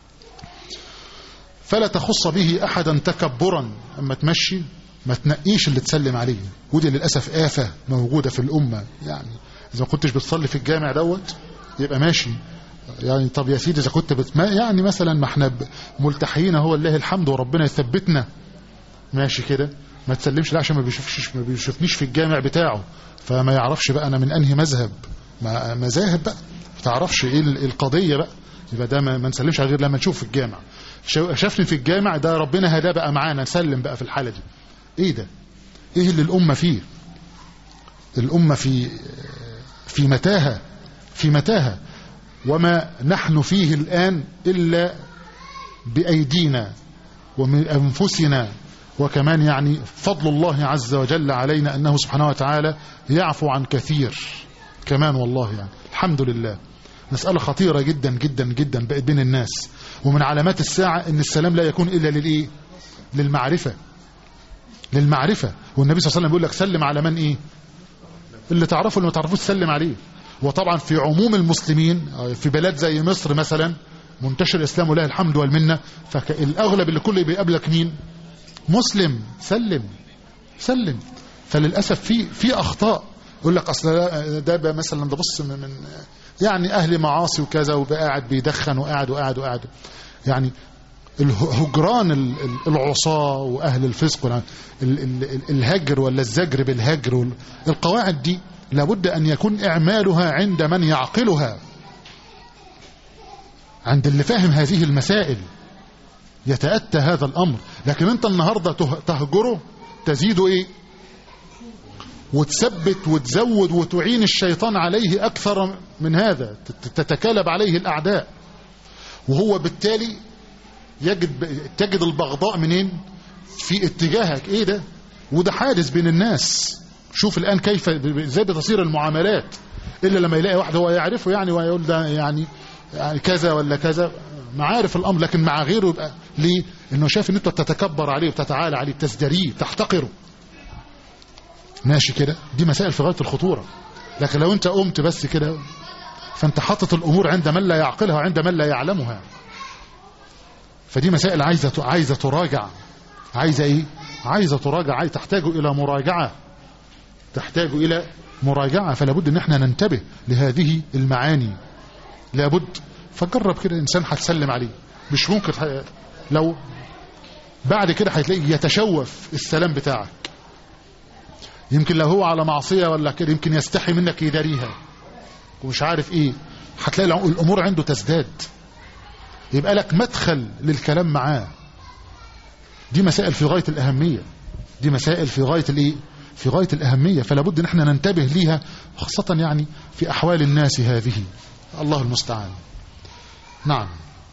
فلا تخص به احدا تكبرا اما تمشي ما تنقيش اللي تسلم عليه ودي للاسف آفة موجودة في الامة يعني اذا ما كنتش بتصلي في الجامع دوت يبقى ماشي يعني طب يا سيدي اذا كنت بتما يعني مثلا ما احنا ملتحيين هو الله الحمد وربنا يثبتنا ماشي كده ما تسلمش لا عشان ما بيشوفش ما بيشوفنيش في الجامع بتاعه فما يعرفش بقى انا من انهي مذهب ما مذاهب بقى ما تعرفش ايه القضيه بقى يبقى ده ما نسلمش غير لما نشوف في الجامع شافني في الجامع ده ربنا هداه بقى معانا نسلم بقى في الحاله دي ايه ده ايه اللي الامه فيه الامه في في متاهه في متاهه وما نحن فيه الآن إلا بأيدينا ومن أنفسنا وكمان يعني فضل الله عز وجل علينا أنه سبحانه وتعالى يعفو عن كثير كمان والله يعني الحمد لله مسألة خطيرة جدا جدا جدا بقت بين الناس ومن علامات الساعة أن السلام لا يكون إلا للإيه للمعرفة للمعرفة والنبي صلى الله عليه وسلم بيقول لك سلم على من إيه اللي تعرفه اللي ما تعرفوش سلم عليه وطبعا في عموم المسلمين في بلاد زي مصر مثلا منتشر الإسلام ولله الحمد والمنة فالأغلب اللي كله بيقابلك مين مسلم سلم سلم فللأسف في في أخطاء يقول لك أصل ده بقى مثلا ده بص من يعني أهل معاصي وكذا وبقى قاعد بيدخن وقاعد وقاعد وقاعد يعني الهجران العصاة وأهل الفسق الهجر ولا الزجر بالهجر القواعد دي لابد أن يكون إعمالها عند من يعقلها عند اللي فاهم هذه المسائل يتأتى هذا الأمر لكن أنت النهاردة تهجره تزيد إيه وتثبت وتزود وتعين الشيطان عليه أكثر من هذا تتكالب عليه الأعداء وهو بالتالي يجد تجد البغضاء منين في اتجاهك ايه ده وده حادث بين الناس شوف الآن كيف ازاي بتصير المعاملات إلا لما يلاقي واحد هو يعرفه يعني ويقول ده يعني, يعني كذا ولا كذا معارف الأمر لكن مع غيره يبقى ليه إنه شايف إن أنت بتتكبر عليه وبتتعالى عليه بتزدريه بتحتقره ماشي كده دي مسائل في غاية الخطورة لكن لو أنت قمت بس كده فانت حاطط الامور عند من لا يعقلها وعند من لا يعلمها فدي مسائل عايزه عايزه تراجع عايزه ايه عايزه تراجع عايزه تحتاج الى مراجعه تحتاج الى مراجعه فلا بد ان احنا ننتبه لهذه المعاني لابد فجرب كده انسان هتسلم عليه مش ممكن ح... لو بعد كده هتلاقيه يتشوف السلام بتاعك يمكن لو هو على معصيه ولا كده يمكن يستحي منك يداريها ومش عارف ايه هتلاقي الامور عنده تزداد يبقى لك مدخل للكلام معاه دي مسائل في غايه الاهميه دي مسائل في غايه الايه في غايه الاهميه فلا بد ان احنا ننتبه ليها خاصه يعني في احوال الناس هذه الله المستعان نعم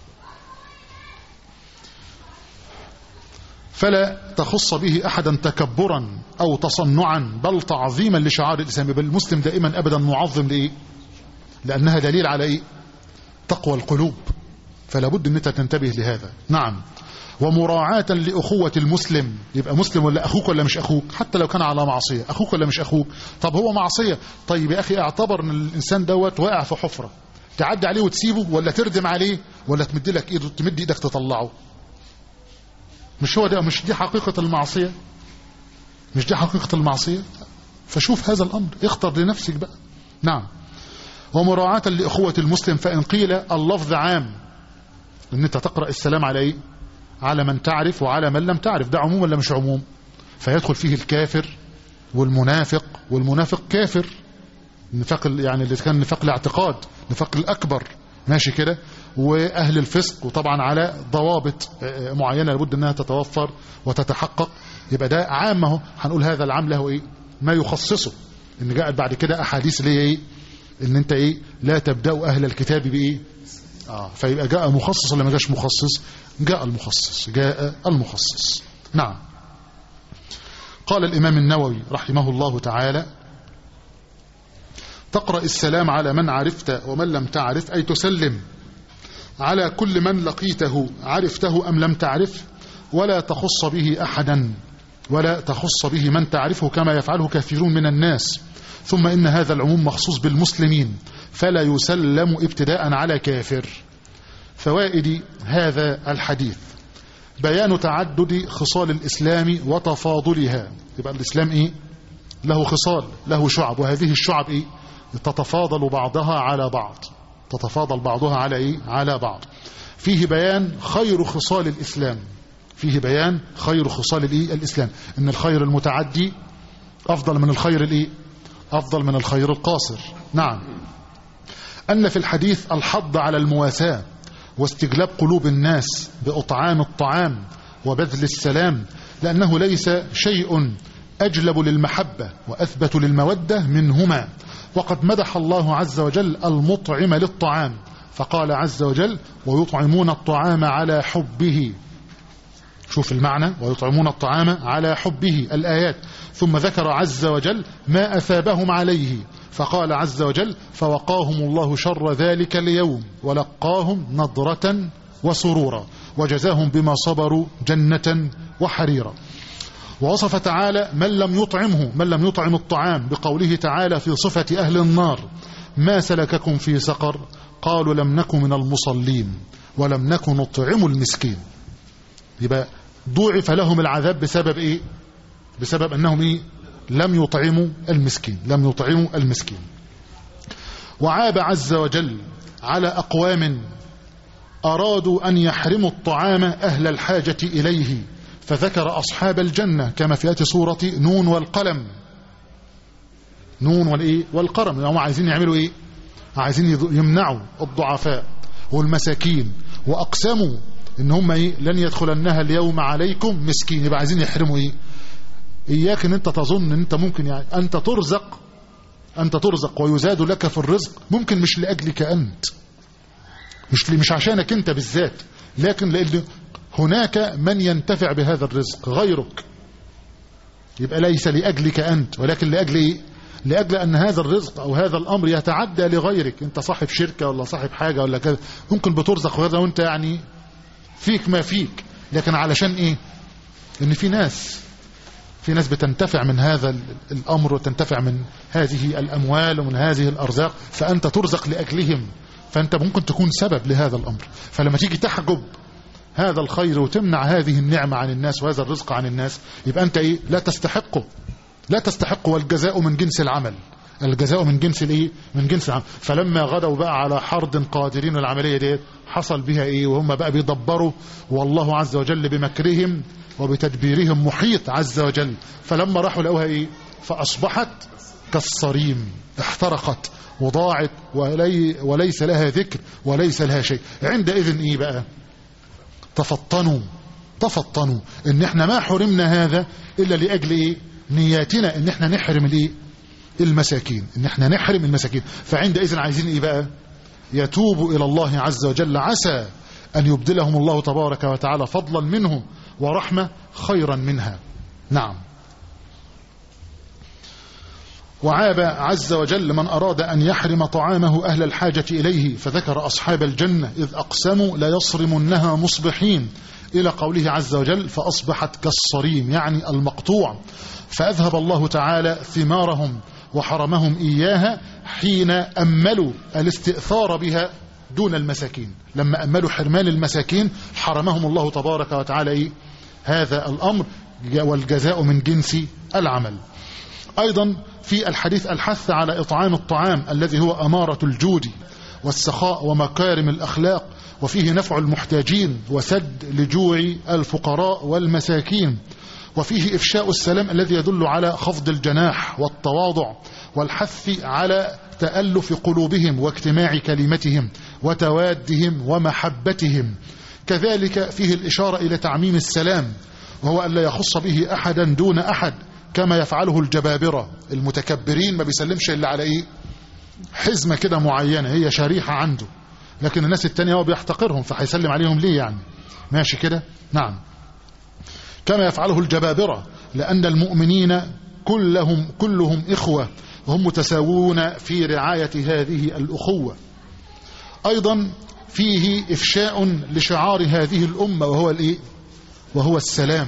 فلا تخص به احدا تكبرا او تصنعا بل تعظيما لشعار الاسلام بل المسلم دائما ابدا معظم لايه لانها دليل على ايه تقوى القلوب فلا بد ان انت تنتبه لهذا نعم ومراعاة لأخوة المسلم يبقى مسلم ولا أخوك ولا مش أخوك حتى لو كان على معصية أخوك ولا مش أخوك طب هو معصية طيب يا أخي اعتبر أن الإنسان دوت واقع في حفرة تعدي عليه وتسيبه ولا تردم عليه ولا تمد لك إيده تمد إيدك تطلعه مش هو ده مش دي حقيقة المعصية مش دي حقيقة المعصية فشوف هذا الأمر اختر لنفسك بقى نعم ومراعاة لأخوة المسلم فإن قيل اللفظ عام ان انت تقرأ السلام على ايه على من تعرف وعلى من لم تعرف ده عموم ولا مش عموم فيدخل فيه الكافر والمنافق والمنافق كافر النفاق يعني اللي كان نفاق الاعتقاد نفاق الأكبر ماشي كده وأهل الفسق وطبعا على ضوابط معينة لابد أنها تتوفر وتتحقق يبقى ده عام اهو هنقول هذا العام له إيه ما يخصصه إن جاءت بعد كده أحاديث اللي هي إيه إن أنت إيه لا تبدأ أهل الكتاب بإيه آه فيبقى جاء مخصص ولا ما جاش مخصص جاء المخصص جاء المخصص نعم قال الإمام النووي رحمه الله تعالى تقرأ السلام على من عرفت ومن لم تعرف أي تسلم على كل من لقيته عرفته أم لم تعرف ولا تخص به أحدا ولا تخص به من تعرفه كما يفعله كثيرون من الناس ثم إن هذا العموم مخصوص بالمسلمين فلا يسلم ابتداء على كافر فوائد هذا الحديث بيان تعدد خصال الإسلام وتفاضلها يبقى الإسلام إيه؟ له خصال له شعب وهذه الشعب إيه؟ تتفاضل بعضها على بعض تتفاضل بعضها على إيه؟ على بعض فيه بيان خير خصال الإسلام فيه بيان خير خصال الإيه؟ الإسلام إن الخير المتعدي أفضل من الخير الإيه؟ أفضل من الخير القاصر نعم أن في الحديث الحض على المواساة واستجلاب قلوب الناس بأطعام الطعام وبذل السلام لأنه ليس شيء أجلب للمحبة وأثبت للمودة منهما وقد مدح الله عز وجل المطعم للطعام فقال عز وجل ويطعمون الطعام على حبه شوف المعنى ويطعمون الطعام على حبه الآيات ثم ذكر عز وجل ما أثابهم عليه فقال عز وجل فوقاهم الله شر ذلك اليوم ولقاهم نضرة وسرورا وجزاهم بما صبروا جنة وحريرا ووصف تعالى من لم يطعمه من لم يطعم الطعام بقوله تعالى في صفة أهل النار ما سلككم في سقر قالوا لم نكن من المصلين ولم نكن نطعم المسكين يبقى ضوعف لهم العذاب بسبب ايه بسبب انهم ايه لم يطعموا المسكين لم يطعموا المسكين وعاب عز وجل على أقوام أرادوا أن يحرموا الطعام أهل الحاجة إليه فذكر أصحاب الجنة كما في آية سورة نون والقلم نون والإيه والقرم هم عايزين يعملوا إيه عايزين يمنعوا الضعفاء والمساكين وأقسموا إن هم إيه لن يدخلنها اليوم عليكم مسكين يبقى عايزين يحرموا إيه إياك أن أنت تظن أن أنت ممكن يعني أنت ترزق أنت ترزق ويزاد لك في الرزق ممكن مش لأجلك أنت مش مش عشانك أنت بالذات لكن لأن هناك من ينتفع بهذا الرزق غيرك يبقى ليس لأجلك أنت ولكن لأجل إيه؟ لأجل أن هذا الرزق أو هذا الأمر يتعدى لغيرك أنت صاحب شركة ولا صاحب حاجة ولا كذا ممكن بترزق غيرنا وأنت يعني فيك ما فيك لكن علشان إيه إن في ناس في ناس بتنتفع من هذا الأمر وتنتفع من هذه الأموال ومن هذه الأرزاق فأنت ترزق لأجلهم فأنت ممكن تكون سبب لهذا الأمر فلما تيجي تحجب هذا الخير وتمنع هذه النعمة عن الناس وهذا الرزق عن الناس يبقى أنت إيه لا تستحقه لا تستحق والجزاء من جنس العمل الجزاء من جنس الايه من جنس العمل فلما غدوا بقى على حرد قادرين العمليه ديت حصل بها ايه وهم بقى بيدبروا والله عز وجل بمكرهم وبتدبيرهم محيط عز وجل فلما راحوا لقوها ايه فاصبحت كالصريم احترقت وضاعت ولي وليس لها ذكر وليس لها شيء عندئذ ايه بقى تفطنوا تفطنوا ان احنا ما حرمنا هذا الا لاجل ايه نياتنا ان احنا نحرم الايه المساكين ان احنا نحرم المساكين فعندئذ عايزين ايه بقى يتوبوا الى الله عز وجل عسى ان يبدلهم الله تبارك وتعالى فضلا منه ورحمه خيرا منها نعم وعاب عز وجل من أراد أن يحرم طعامه أهل الحاجة إليه فذكر أصحاب الجنة إذ أقسموا ليصرمنها مصبحين إلى قوله عز وجل فأصبحت كالصريم يعني المقطوع فأذهب الله تعالى ثمارهم وحرمهم إياها حين أملوا الاستئثار بها دون المساكين لما أملوا حرمان المساكين حرمهم الله تبارك وتعالى إيه؟ هذا الأمر والجزاء من جنس العمل أيضا في الحديث الحث على إطعام الطعام الذي هو أمارة الجود والسخاء ومكارم الأخلاق وفيه نفع المحتاجين وسد لجوع الفقراء والمساكين وفيه إفشاء السلام الذي يدل على خفض الجناح والتواضع والحث على تألف قلوبهم واجتماع كلمتهم وتوادهم ومحبتهم كذلك فيه الإشارة إلى تعميم السلام وهو أن لا يخص به أحدا دون أحد كما يفعله الجبابرة المتكبرين ما بيسلمش إلا على إيه حزمة كده معينة هي شريحة عنده لكن الناس التانية هو بيحتقرهم فهيسلم عليهم ليه يعني ماشي كده نعم كما يفعله الجبابرة لأن المؤمنين كلهم كلهم إخوة وهم متساوون في رعاية هذه الأخوة أيضا فيه إفشاء لشعار هذه الأمة وهو الإيه وهو السلام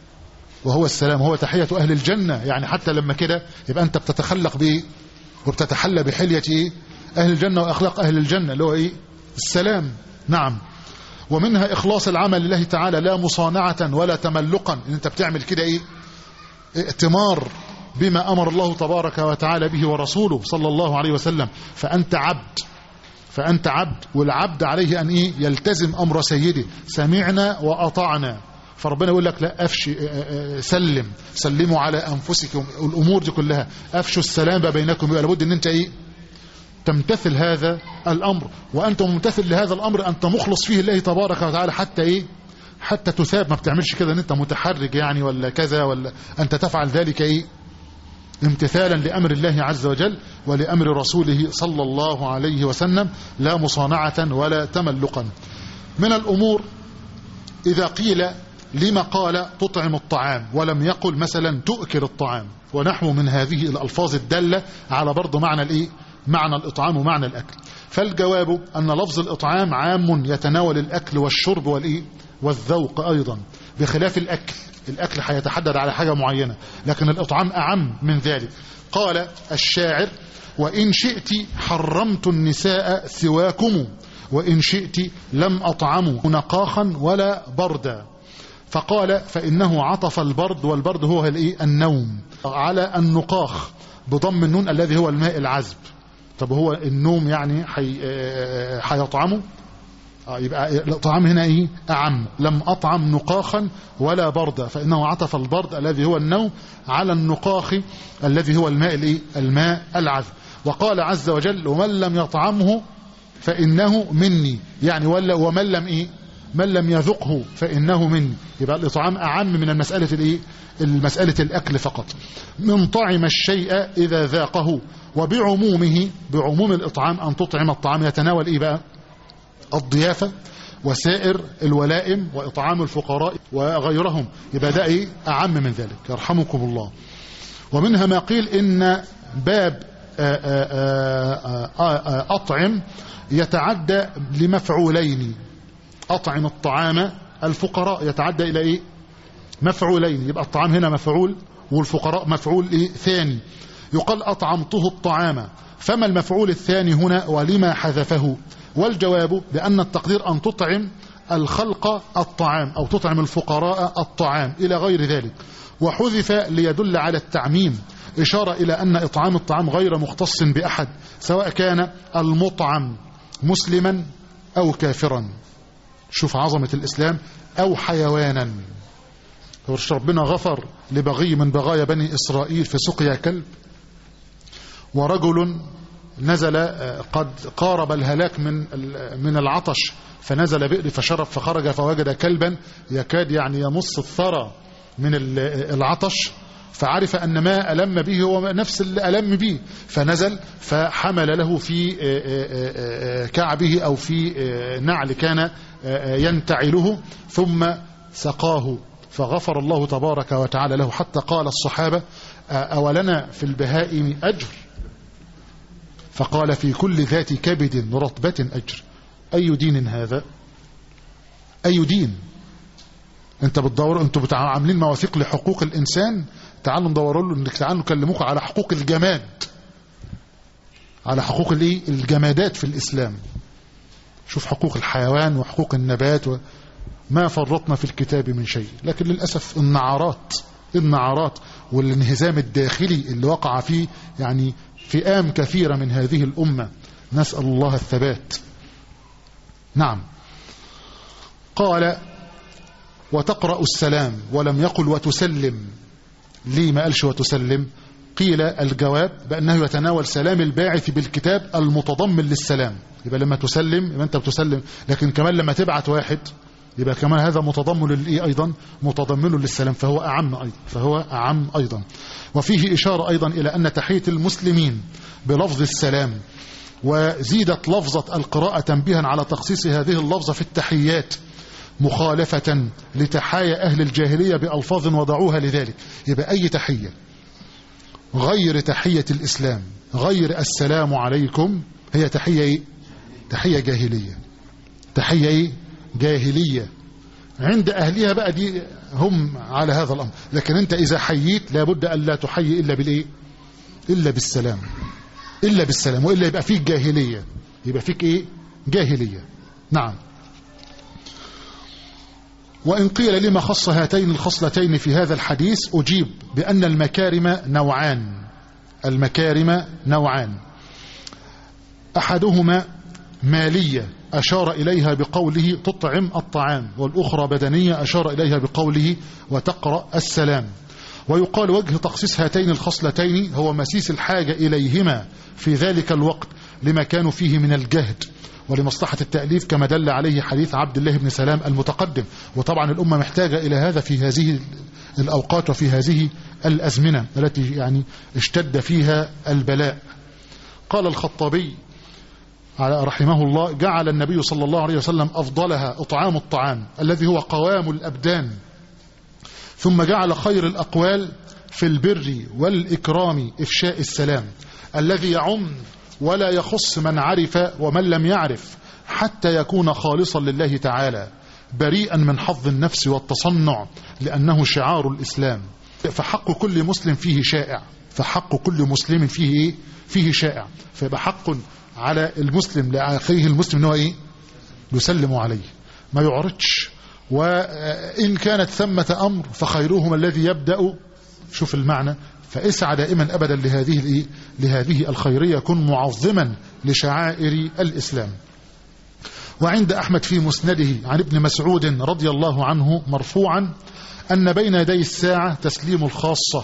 وهو السلام وهو تحية أهل الجنة يعني حتى لما كده يبقى أنت بتتخلق بإيه وبتتحلى بحلية إيه أهل الجنة وأخلاق أهل الجنة اللي هو إيه السلام نعم ومنها إخلاص العمل لله تعالى لا مصانعة ولا تملقا إن أنت بتعمل كده إيه ائتمار بما أمر الله تبارك وتعالى به ورسوله صلى الله عليه وسلم فأنت عبد فأنت عبد والعبد عليه أن إيه يلتزم أمر سيده سمعنا وأطعنا فربنا يقول لك لا أفشي سلم سلموا على أنفسكم الأمور دي كلها أفشوا السلام بينكم يبقى لابد أن أنت إيه تمتثل هذا الأمر وأنت ممتثل لهذا الأمر أنت مخلص فيه الله تبارك وتعالى حتى إيه حتى تثاب ما بتعملش كده أن أنت متحرج يعني ولا كذا ولا أنت تفعل ذلك إيه امتثالا لأمر الله عز وجل ولأمر رسوله صلى الله عليه وسلم لا مصانعة ولا تملقا من الأمور إذا قيل لما قال تطعم الطعام ولم يقل مثلا تؤكل الطعام ونحو من هذه الألفاظ الدالة على برضو معنى الإيه؟ معنى الإطعام ومعنى الأكل فالجواب أن لفظ الإطعام عام يتناول الأكل والشرب والإيه؟ والذوق أيضا بخلاف الأكل الأكل هيتحدد على حاجة معينة لكن الإطعام أعم من ذلك قال الشاعر وإن شئت حرمت النساء سواكم وإن شئت لم أطعم نقاخا ولا بردا فقال فإنه عطف البرد والبرد هو الإيه؟ النوم على النقاخ بضم النون الذي هو الماء العذب طب هو النوم يعني هيطعمه آه يبقى الطعام هنا ايه اعم لم اطعم نقاخا ولا بردا فانه عطف البرد الذي هو النوم على النقاخ الذي هو الماء الايه الماء العذب وقال عز وجل ومن لم يطعمه فانه مني يعني ولا ومن لم ايه من لم يذقه فانه مني يبقى الاطعام اعم من المساله الايه المساله الاكل فقط من طعم الشيء اذا ذاقه وبعمومه بعموم الاطعام ان تطعم الطعام يتناول ايه بقى الضيافة وسائر الولائم وإطعام الفقراء وغيرهم يبقى ده إيه أعم من ذلك يرحمكم الله ومنها ما قيل إن باب أطعم يتعدى لمفعولين أطعم الطعام الفقراء يتعدى إلى إيه مفعولين يبقى الطعام هنا مفعول والفقراء مفعول إيه ثاني يقال أطعمته الطعام فما المفعول الثاني هنا ولما حذفه والجواب بأن التقدير أن تطعم الخلق الطعام أو تطعم الفقراء الطعام إلى غير ذلك وحذف ليدل على التعميم إشارة إلى أن إطعام الطعام غير مختص بأحد سواء كان المطعم مسلما أو كافرا شوف عظمة الإسلام أو حيوانا ربنا غفر لبغي من بغايا بني إسرائيل في سقيا كلب ورجل نزل قد قارب الهلاك من من العطش فنزل بئر فشرب فخرج فوجد كلبا يكاد يعني يمص الثرى من العطش فعرف أن ما ألم به هو نفس اللي ألم به فنزل فحمل له في كعبه أو في نعل كان ينتعله ثم سقاه فغفر الله تبارك وتعالى له حتى قال الصحابة أولنا في البهائم أجر فقال في كل ذات كبد رطبة أجر أي دين هذا أي دين انت بتدور انتوا عاملين مواثيق لحقوق الانسان تعالوا ندوروا له انك تعالوا نكلموك على حقوق الجماد على حقوق الايه الجمادات في الاسلام شوف حقوق الحيوان وحقوق النبات و... ما فرطنا في الكتاب من شيء لكن للاسف النعرات النعرات والانهزام الداخلي اللي وقع فيه يعني فئام كثيره من هذه الامه نسال الله الثبات نعم قال وتقرأ السلام ولم يقل وتسلم ليه ما قالش وتسلم قيل الجواب بأنه يتناول سلام الباعث بالكتاب المتضمن للسلام يبقى لما تسلم يبقى أنت بتسلم لكن كمان لما تبعت واحد يبقى كمان هذا متضمن للإيه أيضا متضمن للسلام فهو أعم أيضا فهو أعم أيضا وفيه إشارة أيضا إلى أن تحية المسلمين بلفظ السلام وزيدت لفظة القراءة تنبيها على تخصيص هذه اللفظة في التحيات مخالفة لتحايا أهل الجاهلية بألفاظ وضعوها لذلك يبقى أي تحية غير تحية الإسلام غير السلام عليكم هي تحية إيه؟ تحية جاهلية تحية إيه؟ جاهلية عند أهلها بقى دي هم على هذا الأمر لكن أنت إذا حييت لابد أن لا تحيي إلا بالإيه إلا بالسلام إلا بالسلام وإلا يبقى فيك جاهلية يبقى فيك إيه جاهلية نعم وإن قيل لما خص هاتين الخصلتين في هذا الحديث أجيب بأن المكارم نوعان المكارم نوعان أحدهما مالية أشار إليها بقوله تطعم الطعام والأخرى بدنية أشار إليها بقوله وتقرأ السلام ويقال وجه تخصيص هاتين الخصلتين هو مسيس الحاجة إليهما في ذلك الوقت لما كانوا فيه من الجهد ولمصلحة التأليف كما دل عليه حديث عبد الله بن سلام المتقدم وطبعا الأمة محتاجة إلى هذا في هذه الأوقات وفي هذه الأزمنة التي يعني اشتد فيها البلاء قال الخطابي رحمه الله جعل النبي صلى الله عليه وسلم أفضلها إطعام الطعام الذي هو قوام الأبدان ثم جعل خير الأقوال في البر والإكرام إفشاء السلام الذي يعم ولا يخص من عرف ومن لم يعرف حتى يكون خالصا لله تعالى بريئا من حظ النفس والتصنع لأنه شعار الإسلام فحق كل مسلم فيه شائع فحق كل مسلم فيه إيه؟ فيه شائع فيبقى حق على المسلم لأخيه المسلم أنه إيه؟ يسلم عليه ما يعرضش وإن كانت ثمة أمر فخيرهما الذي يبدأ شوف المعنى فاسعى دائما أبدا لهذه الإيه؟ لهذه الخيرية كن معظما لشعائر الإسلام وعند أحمد في مسنده عن ابن مسعود رضي الله عنه مرفوعا أن بين يدي الساعة تسليم الخاصة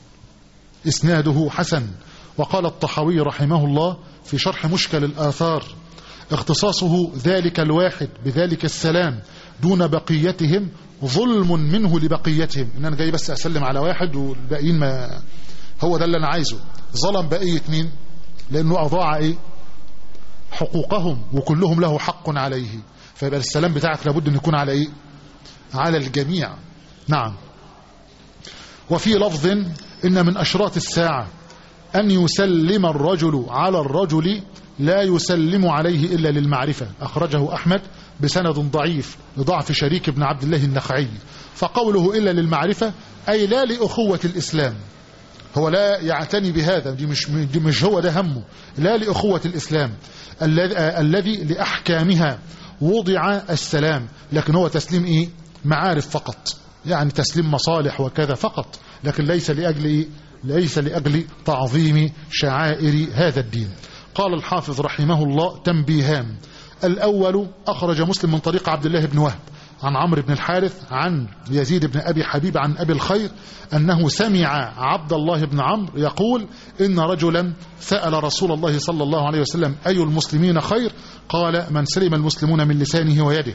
إسناده حسن وقال الطحاوي رحمه الله في شرح مشكل الآثار اختصاصه ذلك الواحد بذلك السلام دون بقيتهم ظلم منه لبقيتهم ان انا جاي بس اسلم على واحد والباقيين ما هو ده اللي انا عايزه ظلم بقيه مين لانه اضاع ايه حقوقهم وكلهم له حق عليه فيبقى السلام بتاعك لابد ان يكون على ايه على الجميع نعم وفي لفظ ان من اشراط الساعه ان يسلم الرجل على الرجل لا يسلم عليه الا للمعرفه اخرجه احمد بسند ضعيف لضعف شريك بن عبد الله النخعي فقوله إلا للمعرفة أي لا لأخوة الإسلام هو لا يعتني بهذا دي مش, دي مش هو ده همه لا لأخوة الإسلام الذي الذي لأحكامها وضع السلام لكن هو تسليم إيه معارف فقط يعني تسليم مصالح وكذا فقط لكن ليس لأجل إيه ليس لأجل تعظيم شعائر هذا الدين قال الحافظ رحمه الله تنبيهان الأول أخرج مسلم من طريق عبد الله بن وهب عن عمرو بن الحارث عن يزيد بن أبي حبيب عن أبي الخير أنه سمع عبد الله بن عمرو يقول إن رجلا سأل رسول الله صلى الله عليه وسلم أي المسلمين خير قال من سلم المسلمون من لسانه ويده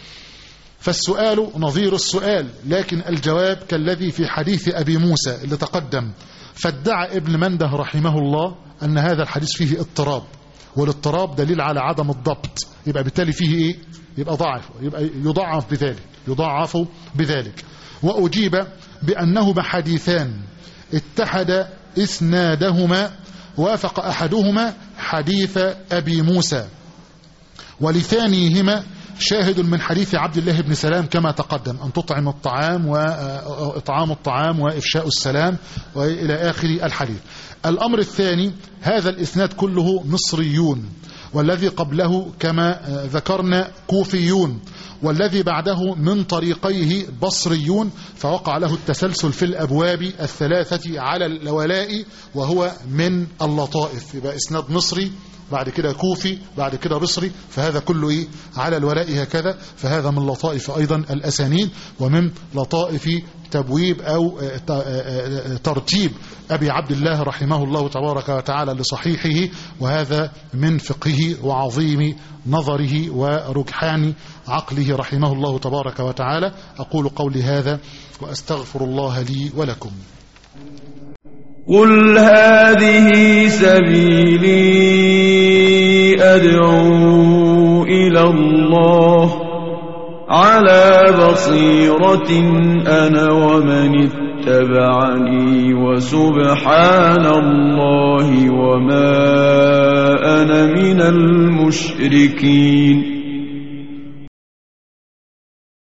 فالسؤال نظير السؤال لكن الجواب كالذي في حديث أبي موسى اللي تقدم فادعى ابن منده رحمه الله أن هذا الحديث فيه اضطراب والاضطراب دليل على عدم الضبط يبقى بالتالي فيه إيه يبقى ضعف يبقى يضعف بذلك يضعف بذلك وأجيب بأنه بحديثان اتحد إسنادهما وافق أحدهما حديث أبي موسى ولثانيهما شاهد من حديث عبد الله بن سلام كما تقدم أن تطعم الطعام وإطعام الطعام وإفشاء السلام وإلى آخر الحديث الأمر الثاني هذا الإسناد كله مصريون والذي قبله كما ذكرنا كوفيون والذي بعده من طريقيه بصريون فوقع له التسلسل في الأبواب الثلاثة على الولاء وهو من اللطائف يبقى إسناد مصري بعد كده كوفي بعد كده بصري فهذا كله إيه على الولاء هكذا فهذا من لطائف أيضا الأسانين ومن لطائف تبويب أو ترتيب أبي عبد الله رحمه الله تبارك وتعالى لصحيحه وهذا من فقهه وعظيم نظره ورجحان عقله رحمه الله تبارك وتعالى أقول قولي هذا وأستغفر الله لي ولكم قل هذه سبيلي أدعو إلى الله على بصيرة أنا ومن اتبعني وسبحان الله وما أنا من المشركين